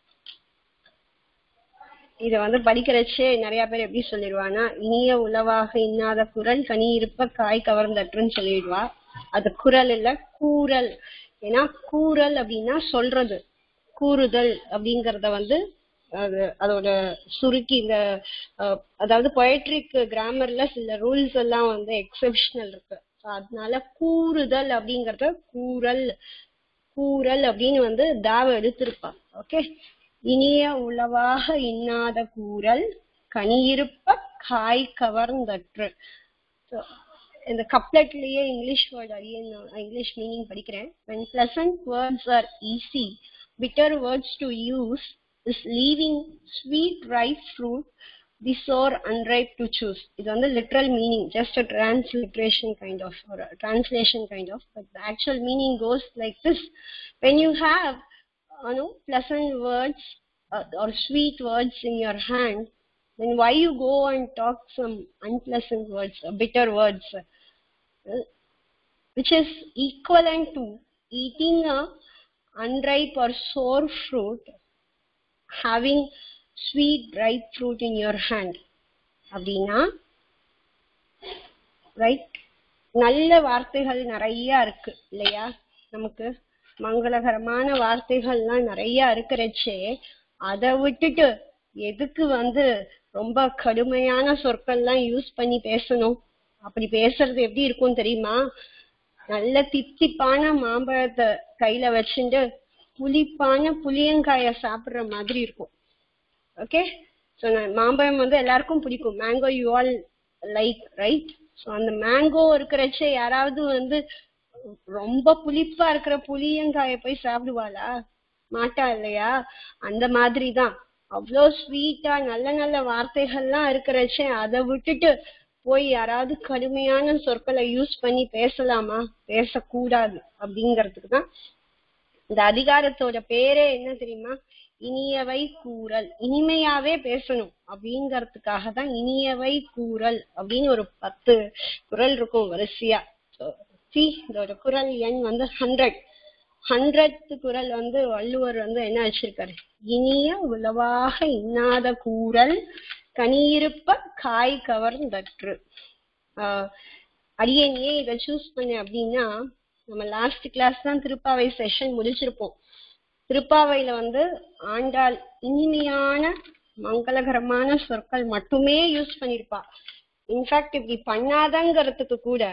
Speaker 1: இத வந்து படிக்கிறச்சே நிறைய பேர் எப்படி சொல்லிடுவானா இனிய உளவாக இன்னாத குரல் கனி இருப்ப காய் கவர்ந்தற்றுன்னு சொல்லிடுவா அது குரல் இல்ல கூறல் ஏன்னா கூறல் அப்படின்னா சொல்றது கூறுதல் அப்படிங்கறத வந்து அது அதோட சுருக்கி இந்த அஹ், அதாவது பொயட்ரிக் கிராமர்ல சில ரூல்ஸ் எல்லாம் வந்து எக்ஸெப்ஷனல் இருக்கு So, அதனால கூறுதல் அப்படிங்கறத கூறல் கூறல் அப்படின்னு வந்து தாவ எடுத்திருப்பா ஓகே இனிய உளவாக இன்னாத கூறல் கனியிருப்ப காய் கவர்ந்தற்று So, இந்த கப்லெட்லயே இங்கிலீஷ் வேர்ட் அறிய இங்கிலீஷ் மீனிங் படிக்கிறேன் when pleasant words are easy bitter words to use is leaving sweet ripe fruit the sour unripe to choose இது வந்து literal meaning just a transliteration kind of or a translation kind of but the actual meaning goes like this when you have you know pleasant words uh, or sweet words in your hand then why you go and talk some unpleasant words uh, bitter words uh, which is equivalent to eating a unripe or sour fruit having sweet ripe fruit in your hand அப்படின்னா right நல்ல வார்த்தைகள் நிறைய இருக்கு இல்லையா நமக்கு மங்களகரமான வார்த்தைகள்லாம் நிறைய இருக்கிறச்சே அதை விட்டுட்டு எதுக்கு வந்து ரொம்ப கடுமையான சொற்கள்லாம் யூஸ் பண்ணி பேசணும் அப்படி பேசுறது எப்படி இருக்கும் தெரியுமா நல்ல தித்திப்பான மாம்பழத்தை கையில வச்சுட்டு புளிப்பான புளியங்காய சாப்பிடுற மாதிரி இருக்கும் ஓகே ஸோ மாம்பழம் வந்து எல்லாருக்கும் பிடிக்கும் mango you all like right so அந்த மேங்கோ இருக்கிறச்சே யாராவது வந்து ரொம்ப புளிப்பா இருக்கிற புளியங்காய போய் சாப்பிடுவாளா மாட்டா இல்லையா அந்த மாதிரி தான் அவ்வளோ ஸ்வீட்டா நல்ல நல்ல வார்த்தைகள்லாம் இருக்கிறச்சே அதை விட்டுட்டு போய் யாராவது கடுமையான சொற்களை யூஸ் பண்ணி பேசலாமா பேசக்கூடாது அப்படிங்கிறதுக்கு தான் இந்த அதிகாரத்தோட பேரே என்ன தெரியுமா இனியவை கூறல் இனிமையாவே பேசணும் அப்படிங்கறதுக்காக தான் இனியவை கூறல் அப்படின்னு ஒரு பத்து குரல் இருக்கும் வரிசையா சி இதோட குரல் எண் வந்து ஹண்ட்ரட் ஹண்ட்ரட் குரல் வந்து வள்ளுவர் வந்து என்ன வச்சிருக்காரு இனிய உளவாக இன்னாத கூறல் கனியிருப்ப காய் கவர்ந்தற்று ஆஹ் அடியேன் ஏன் இதை சூஸ் பண்ணேன் அப்படின்னா நம்ம லாஸ்ட் கிளாஸ் தான் திருப்பாவை செஷன் முடிச்சிருப்போம் திருப்பாவையில வந்து ஆண்டாள் இனிமையான மங்களகரமான சொற்கள் மட்டுமே யூஸ் பண்ணிருப்பா இன்ஃபேக்ட் இப்படி பண்ணாதங்கிறதுக்கு கூட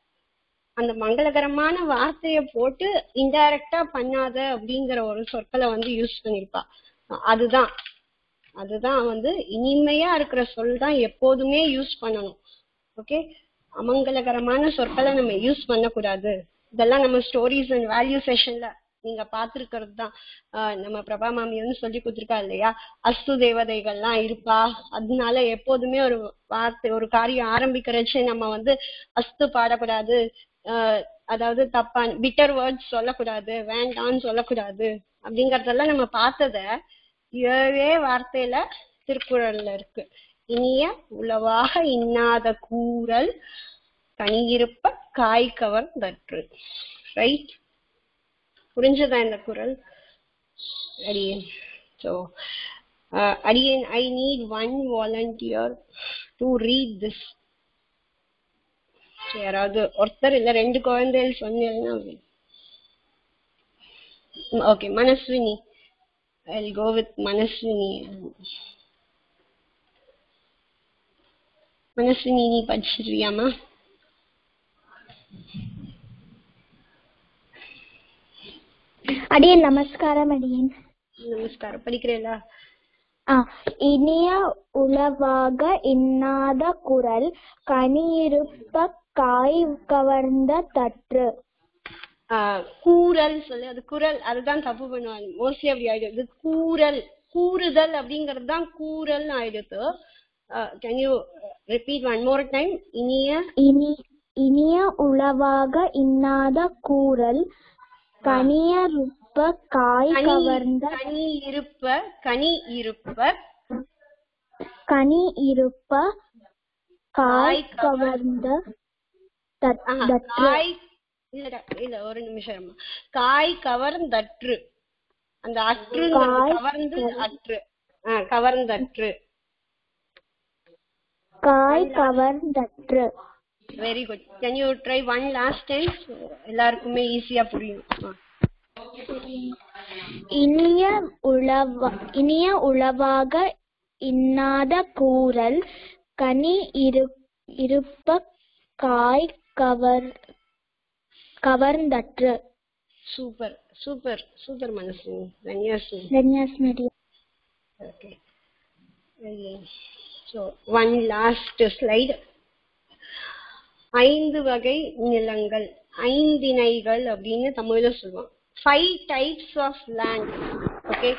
Speaker 1: அந்த மங்களகரமான வார்த்தைய போட்டு இன்டைரக்டா பண்ணாத அப்படிங்கிற ஒரு சொற்களை வந்து யூஸ் பண்ணிருப்பா அதுதான் அதுதான் வந்து இனிமையா இருக்கிற சொல் தான் எப்போதுமே யூஸ் பண்ணணும் ஓகே அமங்கலகரமான சொற்களை நம்ம யூஸ் பண்ணக்கூடாது இதெல்லாம் நம்ம ஸ்டோரிஸ் அண்ட் வேல்யூ செஷன்ல நீங்க பாத்துருக்கிறது தான் நம்ம பிரபா மாமி வந்து சொல்லி கொடுத்துருக்கா இல்லையா அஸ்து தேவதைகள்லாம் இருப்பா அதனால எப்போதுமே ஒரு வார்த்தை ஒரு காரியம் ஆரம்பிக்கிறச்சு நம்ம வந்து அஸ்து பாடக்கூடாது ஆஹ் அதாவது தப்பான பிட்டர் வேர்ட்ஸ் சொல்லக்கூடாது வேண்டான்னு சொல்லக்கூடாது அப்படிங்கறதெல்லாம் நம்ம பார்த்தத ஏழே வார்த்தையில திருக்குறள்ல இருக்கு இனிய உளவாக இன்னாத கூறல் கனியிருப்ப காய் கவர்ந்தற்று ரைட் புரிஞ்சதா இந்த குரல் அடியேன் ஸோ அடியேன் I need one volunteer to read this யாராவது ஒருத்தர் இல்ல ரெண்டு குழந்தைகள் சொன்னீங்கன்னா ஓகே மனஸ்வினி ஐ கோ வித் மனஸ்வினி மனசினி நீ படிச்சிருவியாமா
Speaker 4: அடியேன் நமஸ்காரம் அடியேன்
Speaker 1: நமஸ்காரம் படிக்கிறேளா
Speaker 4: ஆ இனிய உளவாக இன்னாத குரல் கனியிருப்ப காய் கவர்ந்த தற்று
Speaker 1: ஆஹ் கூறல் சொல்லு அது குரல் அதுதான் தப்பு பண்ணுவாங்க மோஸ்ட்லி அப்படி ஆயிடுது இது கூறல் கூறுதல் அப்படிங்கிறது தான் கூறல் ஆயிடுது can you repeat one more time இனிய
Speaker 4: இனி இனிய உளவாக இன்னாத கூறல் கனியருப்ப காய்
Speaker 1: கனி
Speaker 4: கவர்ந்த
Speaker 1: கனி இருப்ப கனி இருப்ப
Speaker 4: கனி இருப்ப காய்
Speaker 1: காய் கவர்-
Speaker 4: கவர்ந்த தற்-
Speaker 1: ஆஹா,
Speaker 4: தற்று
Speaker 1: காய் இல்லடா இல்ல ஒரு நிமிஷம் அம்மா. காய் கவர்ந்தற்று அந்த அற்று
Speaker 4: காய்
Speaker 1: கவர்ந்து அற்று ஆஹ் கவர்ந்தற்று
Speaker 4: காய் கவர்ந்தற்று
Speaker 1: very good can you try one last time எல்லாருக்குமே ஈஸியா புரியும் ஆ.
Speaker 4: இனிய உளவ இனிய உளவாக இன்னாத கூறல் கனி இரு இருப்ப காய் கவர் கவர்ந்தற்று
Speaker 1: சூப்பர் சூப்பர் சூப்பர் மனசு தன்யாசி
Speaker 4: தன்யாஸ்மரி
Speaker 1: okay so one last slide ஐந்து வகை நிலங்கள் ஐந்திணைகள் அப்படின்னு தமிழ்ல சொல்லுவாங்க five types of land okay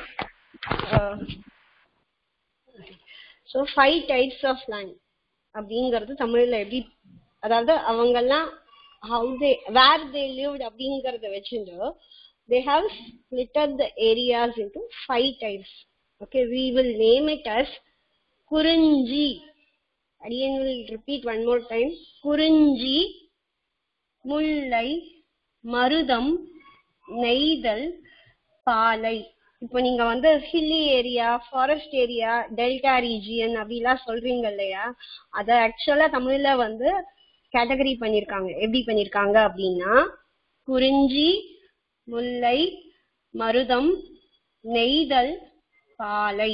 Speaker 1: so five types of land அப்படிங்கிறது தமிழ்ல எப்படி அதாவது அவங்கெல்லாம் how they where they lived அப்படிங்கறத வச்சுட்டு they have splitted the areas into five types okay we will name it as குறிஞ்சி again will repeat one more time குறிஞ்சி முல்லை மருதம் நெய்தல் பாலை இப்போ நீங்க வந்து hilly area forest area delta region அப்படிலாம் சொல்றீங்க இல்லையா அத ஆக்சுவலா தமிழ்ல வந்து கேட்டகரி பண்ணிருக்காங்க எப்படி பண்ணிருக்காங்க அப்படின்னா குறிஞ்சி முல்லை மருதம் நெய்தல் பாலை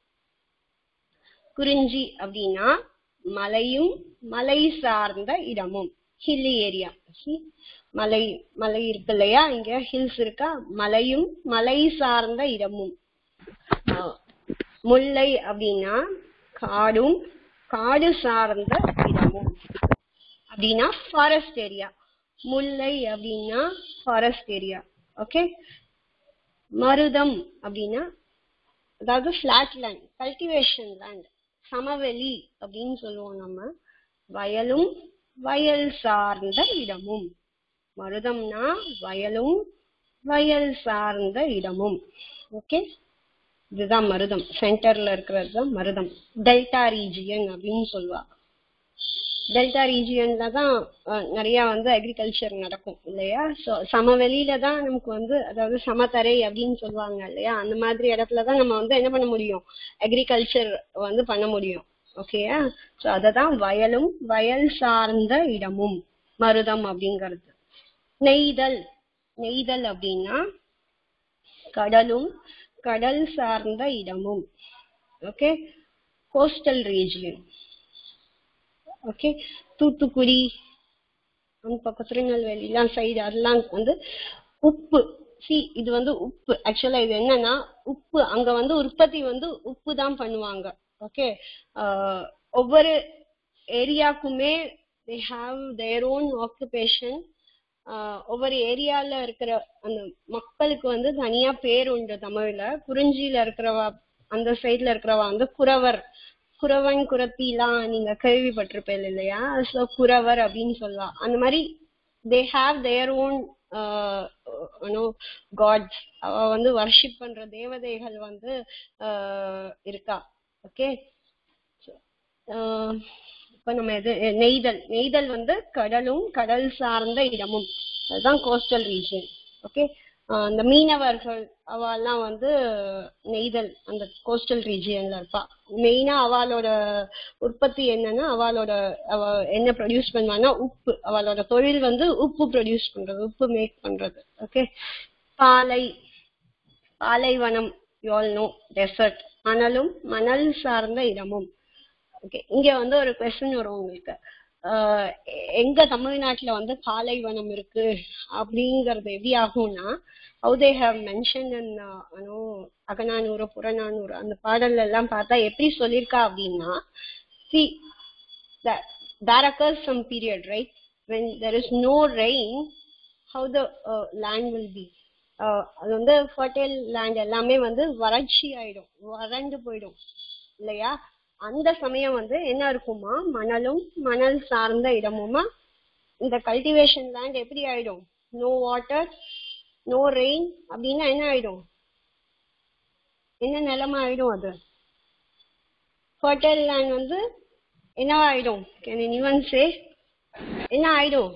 Speaker 1: குறிஞ்சி அப்படின்னா மலையும் மலை சார்ந்த இடமும் ஹில்லி ஏரியா மலை மலை இருக்கு இல்லையா இங்க ஹில்ஸ் இருக்கா மலையும் மலை சார்ந்த இடமும் ஆஹ் முல்லை அப்படின்னா காடும் காடு சார்ந்த இடமும் அப்படின்னா ஃபாரஸ்ட் ஏரியா முல்லை அப்படின்னா ஃபாரஸ்ட் ஏரியா ஓகே மருதம் அப்படின்னா அதாவது ஃபிளாட் லேண்ட் கல்டிவேஷன் லேண்ட் சமவெளி அப்படின்னு சொல்லுவோம் நம்ம வயலும் வயல் சார்ந்த இடமும் மருதம்னா வயலும் வயல் சார்ந்த இடமும் ஓகே இதுதான் மருதம் சென்டர்ல இருக்கிறது தான் மருதம் டெல்டா ரீஜியன் அப்படின்னு சொல்லுவா டெல்டா ரீஜியன்ல தான் அஹ், நிறைய வந்து அக்ரிகல்ச்சர் நடக்கும் இல்லையா ஸோ சமவெளியில தான் நமக்கு வந்து அதாவது சமதரை அப்படின்னு சொல்லுவாங்க இல்லையா அந்த மாதிரி இடத்துல தான் நம்ம வந்து என்ன பண்ண முடியும் அக்ரிகல்ச்சர் வந்து பண்ண முடியும் ஓகேயா ஸோ அதை தான் வயலும் வயல் சார்ந்த இடமும் மருதம் அப்படிங்கிறது நெய்தல் நெய்தல் அப்படின்னா கடலும் கடல் சார்ந்த இடமும் okay coastal region okay Thoothukudi அந்த பக்கம் திருநெல்வேலிலாம் சைடு அதெல்லாம் வந்து உப்பு சி இது வந்து உப்பு ஆக்சுவலா இது என்னன்னா உப்பு அங்க வந்து உற்பத்தி வந்து உப்பு தான் பண்ணுவாங்க ஓகே ஒவ்வொரு ஏரியாக்குமே they have their own occupation ஒவ்வொரு ஏரியால இருக்கிற அந்த மக்களுக்கு வந்து தனியா பேர் உண்டு தமிழ்ல குறிஞ்சியில இருக்கிறவா அந்த சைடுல இருக்கிறவா வந்து குறவர் குறவன் குறத்திலாம் நீங்க கேள்விப்பட்டிருப்பேன் இல்லையா சோ குறவர் அப்படின்னு சொல்லலாம் அந்த மாதிரி they have their own gods அவ வந்து வர்ஷிப் பண்ற தேவதைகள் வந்து ஆஹ் இருக்கா ஓகே இப்ப நம்ம எது நெய்தல் நெய்தல் வந்து கடலும் கடல் சார்ந்த இடமும் அதுதான் கோஸ்டல் ரீஜன் ஓகே அந்த மீனவர்கள் அவெல்லாம் வந்து நெய்தல் அந்த கோஸ்டல் ரீஜியன்ல இருப்பா மெயினா அவளோட உற்பத்தி என்னன்னா அவளோட அவ என்ன ப்ரொடியூஸ் பண்ணுவான்னா உப்பு அவளோட தொழில் வந்து உப்பு ப்ரொடியூஸ் பண்றது உப்பு மேக் பண்றது ஓகே பாலை பாலைவனம் யூ ஆல் நோ டெசர்ட் மணலும் மணல் சார்ந்த இடமும் ஓகே இங்க வந்து ஒரு கொஸ்டின் வரும் உங்களுக்கு ஆஹ் எ- எங்க தமிழ்நாட்டுல வந்து பாலைவனம் இருக்கு அப்படிங்கறது எப்படி ஆகும்னா how they have mentioned in uh, you know, Akananuru Purananuru அந்த பாடல்ல எல்லாம் பார்த்தா எப்படி சொல்லியிருக்கா அப்படின்னா see that there occurs some period right when there is no rain how the uh, land will be uh, அது வந்து fertile land எல்லாமே வந்து வறட்சி ஆயிடும் வறண்டு போயிடும் இல்லையா அந்த சமயம் வந்து என்ன இருக்குமா மணலும் மணல் சார்ந்த இடமுமா இந்த கல்டிவேஷன் லேண்ட் எப்படி ஆயிடும் நோ வாட்டர் நோ ரெயின் அப்படின்னா என்ன ஆயிடும் என்ன நிலைமை ஆயிடும் அது ஃபர்டைல் லேண்ட் வந்து என்ன ஆயிடும் கேன் anyone சே என்ன ஆயிடும்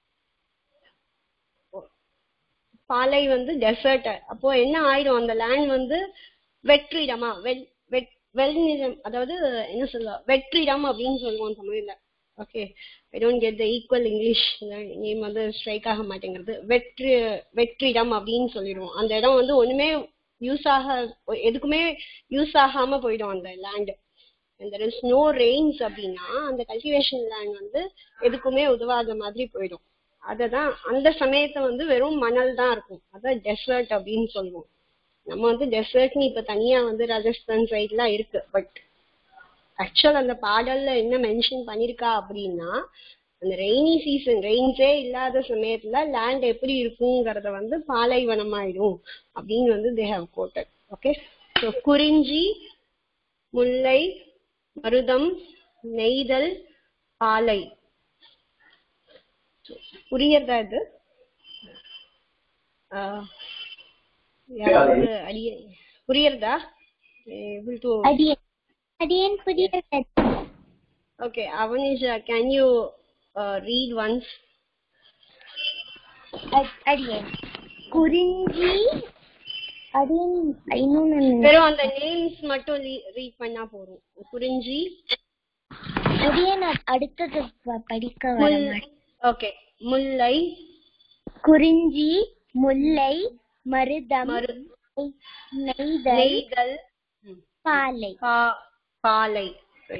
Speaker 1: பாலை வந்து டெசர்ட் அப்போ என்ன ஆயிடும் அந்த லேண்ட் வந்து வெற்றிடமா வெல் வெட் வெல்நிலம் அதாவது என்ன சொல்லுவா வெற்றிடம் அப்படின்னு சொல்லுவோம் தமிழ்ல okay I don't get the equal English name வந்து ஸ்ட்ரைக் ஆக மாட்டேங்கிறது வெற்றி வெற்றிடம் அப்படின்னு சொல்லிடுவோம் அந்த இடம் வந்து ஒண்ணுமே யூஸ் ஆக எதுக்குமே யூஸ் ஆகாம போயிடும் அந்த land and there is no rains அப்படின்னா அந்த கல்டிவேஷன் லேண்ட் வந்து எதுக்குமே உதவாத மாதிரி போயிடும் அததான் அந்த சமயத்தை வந்து வெறும் மணல் தான் இருக்கும் அதான் டெசர்ட் அப்படின்னு சொல்லுவோம் நம்ம வந்து டெசர்ட்னு இப்ப தனியா வந்து ராஜஸ்தான் சைட்லாம் இருக்கு பட் ஆக்சுவல் அந்த பாடல்ல என்ன மென்ஷன் பண்ணிருக்கா அப்படின்னா அந்த ரெய்னி சீசன் ரெயின்ஸே இல்லாத சமயத்துல லேண்ட் எப்படி இருக்குங்கிறத வந்து பாலைவனமாயிடும் அப்படின்னு வந்து they have quoted okay so குறிஞ்சி முல்லை மருதம் நெய்தல் பாலை புரியறதா இது ஆஹ் யாராவது அடிய புரியறதா ஏபிள் டு
Speaker 4: அடியேன் அடியேன் புரியல
Speaker 1: okay Avanisha can you read once
Speaker 4: அடியேன் குறிஞ்சி அடியேன் இன்னொன்னு
Speaker 1: வெறும் அந்த நேம்ஸ் மட்டும் ரீட் பண்ணா போதும் குறிஞ்சி
Speaker 4: அடியேன் அ- அடுத்தது ப- படிக்க வர மாட்டேன்
Speaker 1: ஓகே முல்லை
Speaker 4: குறிஞ்சி முல்லை மருதம்
Speaker 1: மரு
Speaker 4: நெய்தல்
Speaker 1: நெய்தல் ம்,
Speaker 4: பாலை
Speaker 1: பா- பாலை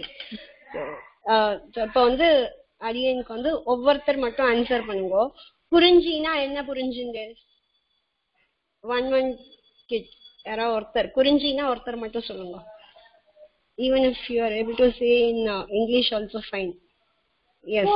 Speaker 1: இப்போ வந்து அடியனுக்கு வந்து ஒவ்வொருத்தர் மட்டும் ஆன்சர் பண்ணுங்க குறிஞ்சினா என்ன புரிஞ்சுங்க ஒன் ஒன் கிட் யாராவது ஒருத்தர் குறிஞ்சினா ஒருத்தர் மட்டும் சொல்லுங்க even if you are able to say in English also fine yes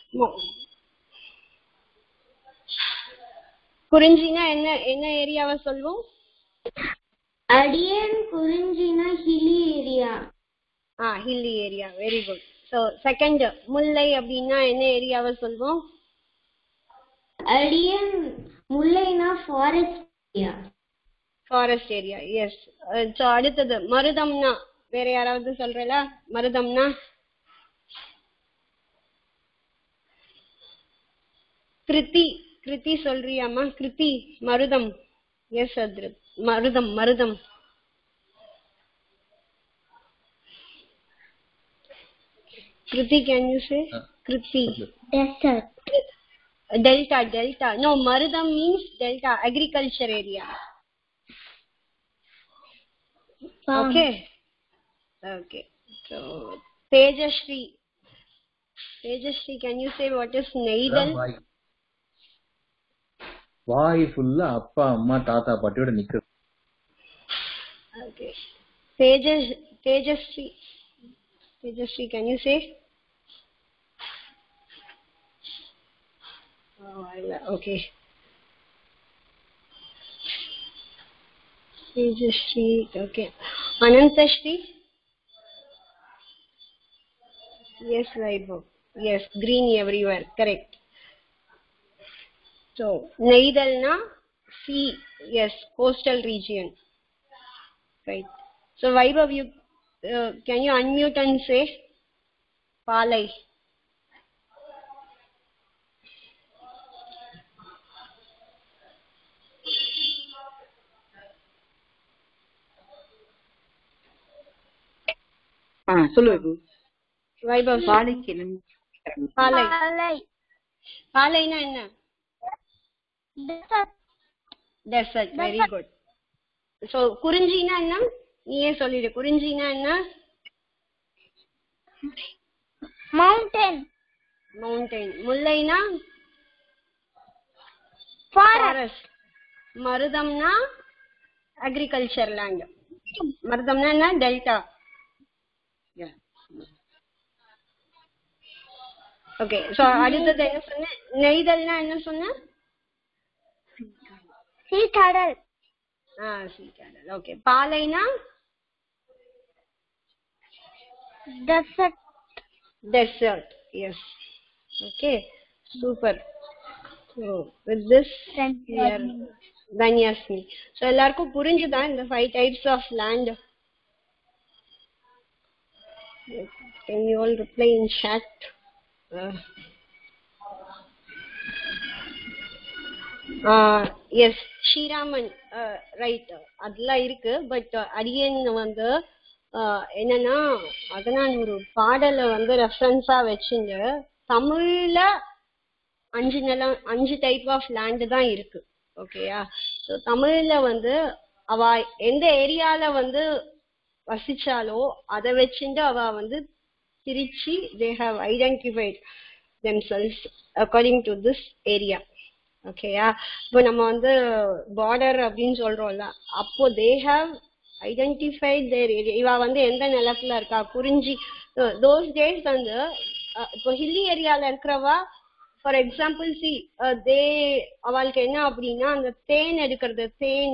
Speaker 1: குறிஞ்சினா என்ன என்ன ஏரியாவை சொல்வோம்
Speaker 4: அடியேன் குறிஞ்சினா hilly area
Speaker 1: ah hilly area very good so second முல்லை அப்படின்னா என்ன ஏரியாவை சொல்வோம்
Speaker 4: அடியேன் முல்லைனா forest area
Speaker 1: forest area yes so அடுத்தது மருதம்னா வேற யாராவது சொல்றல மருதம்னா கிருத்தி கிருத்தி சொல்றியாமா கிருத்தி மருதம் எஸ் அத்ரு மருதம் மருதம் Kriti can you say Kriti
Speaker 4: desert
Speaker 1: delta delta no marudam means delta agriculture area okay okay so tejashri tejashri can you say what is neidal
Speaker 7: வாய் வாய் ஃபுல்லா அப்பா அம்மா தாத்தா பாட்டியோட நிக்கிறது
Speaker 1: okay tejas tejashri tejashri can you say oh I- okay tejashri okay anantashri yes Vaibhav. yes green everywhere correct so neidalna sea yes coastal region right so Vaibhav you uh, can you unmute and say palai
Speaker 8: ஆ சொல்லு vibe
Speaker 1: Vaibhav
Speaker 8: பாலைக்கு
Speaker 1: palai
Speaker 4: பாலை
Speaker 1: பாலைனா என்ன
Speaker 4: desert
Speaker 1: desert very good so குறிஞ்சினா என்ன நீயே சொல்லிடு குறிஞ்சினா என்ன
Speaker 3: மவுண்டன்
Speaker 1: மவுண்டைன் முல்லைனா
Speaker 3: ஃபாரஸ்ட்
Speaker 1: ஃபாரஸ்ட் மருதம்னா அக்ரிகல்ச்சர் லேண்ட் மருதம்னா என்ன டெல்டா ஓகே சோ அடுத்தது என்ன சொன்ன நெய்தல்னா என்ன சொன்ன
Speaker 3: சீக்கடல்
Speaker 1: ஆ சீக்காடல் ஓகே பாலைனா
Speaker 3: desert
Speaker 1: desert yes okay super so with this தன்யாஸ்மி ஸோ எல்லாருக்கும் புரிஞ்சுதா இந்த five types of land can you all reply in chat yes Sriraman right அதெல்லாம் இருக்கு பட் அடியன் வந்து ஆஹ் என்னன்னா அதனால் ஒரு பாடலை வந்து ரெஃபரன்ஸா வச்சுங்க தமிழ்ல அஞ்சு நிலம் அஞ்சு டைப் ஆஃப் லேண்ட் தான் இருக்கு ஓகேயா ஸோ தமிழ்ல வந்து அவ எந்த ஏரியால வந்து வசிச்சாலோ அதை வச்சுட்டு அவ வந்து பிரிச்சு they have identified themselves according to this area ஓகேயா இப்போ நம்ம வந்து பார்டர் அப்படின்னு சொல்றோம்ல அப்போ they have identified their area இவ வந்து எந்த நிலத்துல இருக்கா குறிஞ்சி தோஸ் டேஸ் வந்து அஹ், இப்போ ஹில்லி ஏரியால இருக்கிறவா ஃபார் எக்ஸாம்பிள் சி தே அவளுக்கு என்ன அப்படின்னா அந்த தேன் எடுக்கிறது தேன்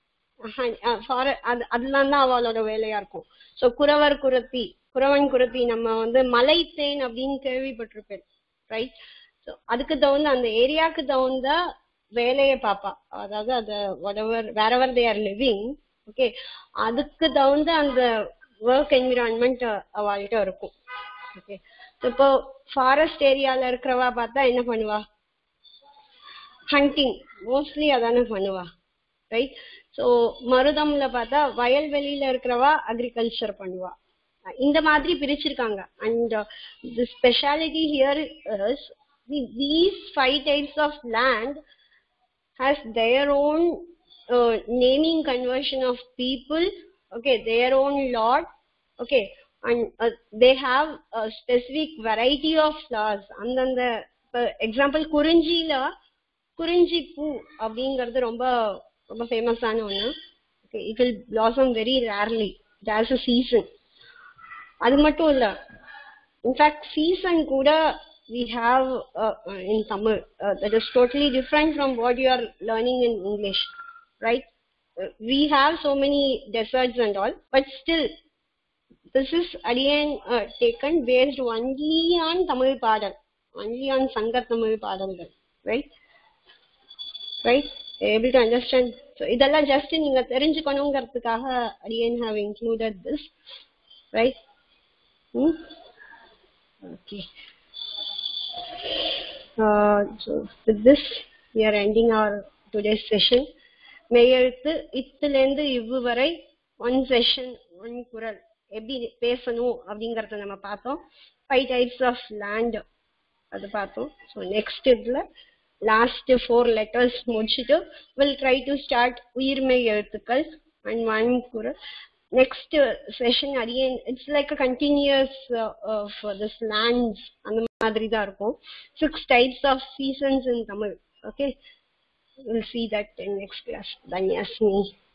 Speaker 1: ஃபார அது அதெல்லாம் தான் அவளோட வேலையா இருக்கும் ஸோ குறவர் குரத்தி குறவன் குரத்தி நம்ம வந்து மலை தேன் அப்படின்னு கேள்விப்பட்டிருப்பேன் ரைட் ஸோ அதுக்கு தகுந்த அந்த ஏரியாவுக்கு தகுந்த வேலையை பார்ப்பா அதாவது அது whatever wherever they are living okay அதுக்கு தகுந்த அந்த ஒர்க் என்விரான்மெண்ட் அவள்கிட்ட இருக்கும் ஓகே இப்போ ஃபாரஸ்ட் ஏரியால இருக்கிறவா பார்த்தா என்ன பண்ணுவா ஹண்டிங் மோஸ்ட்லி அதானே பண்ணுவா ரைட் ஸோ மருதம்ல பார்த்தா வயல்வெளியில இருக்கிறவா அக்ரிகல்ச்சர் பண்ணுவா இந்த மாதிரி பிரிச்சிருக்காங்க and the speciality here is these five types of land has their own uh, naming conversion of people okay their own lot okay and uh, they have a specific variety of flowers அந்தந்த example குறிஞ்சியில குறிஞ்சி பூ அப்படிங்கிறது ரொம்ப ரொம்ப ஃபேமஸான ஒன்று okay it will blossom very rarely there's a season அது மட்டும் இல்ல இன்ஃபேக்ட் சீசன் கூட we have uh, uh, in Tamil uh, that is totally different from what you are learning in English, right? Uh, we have so many deserts and all, but still, this is again uh, taken based only on Tamil Padal, only on Sangat Tamil Padal, right? Right? Able to understand? So, இதெல்லாம் just நீங்க தெரிஞ்சுக்கணுங்கிறதுக்காக again have included this, right? Hmm? Okay. Uh, so with this, we are ending our today's session. மெய்யெழுத்து இத்துலேருந்து இவ்வு வரை one session one குரல் எப்படி பேசணும் அப்படிங்கறத நம்ம பார்த்தோம் ஃபைவ் டைப்ஸ் ஆஃப் லேண்ட் அது பார்த்தோம் ஸோ நெக்ஸ்ட் இதில் லாஸ்ட் ஃபோர் லெட்டர்ஸ் முடிச்சுட்டு வில் ட்ரை டு ஸ்டார்ட் உயிர்மெய் எழுத்துக்கள் அண்ட் ஒன் குரல் நெக்ஸ்ட் செஷன் அடியேன் it's like a continues of this lands அந்த மாதிரி தான் இருக்கும் six types of seasons in Tamil okay we'll see that in next class. Danyasmi.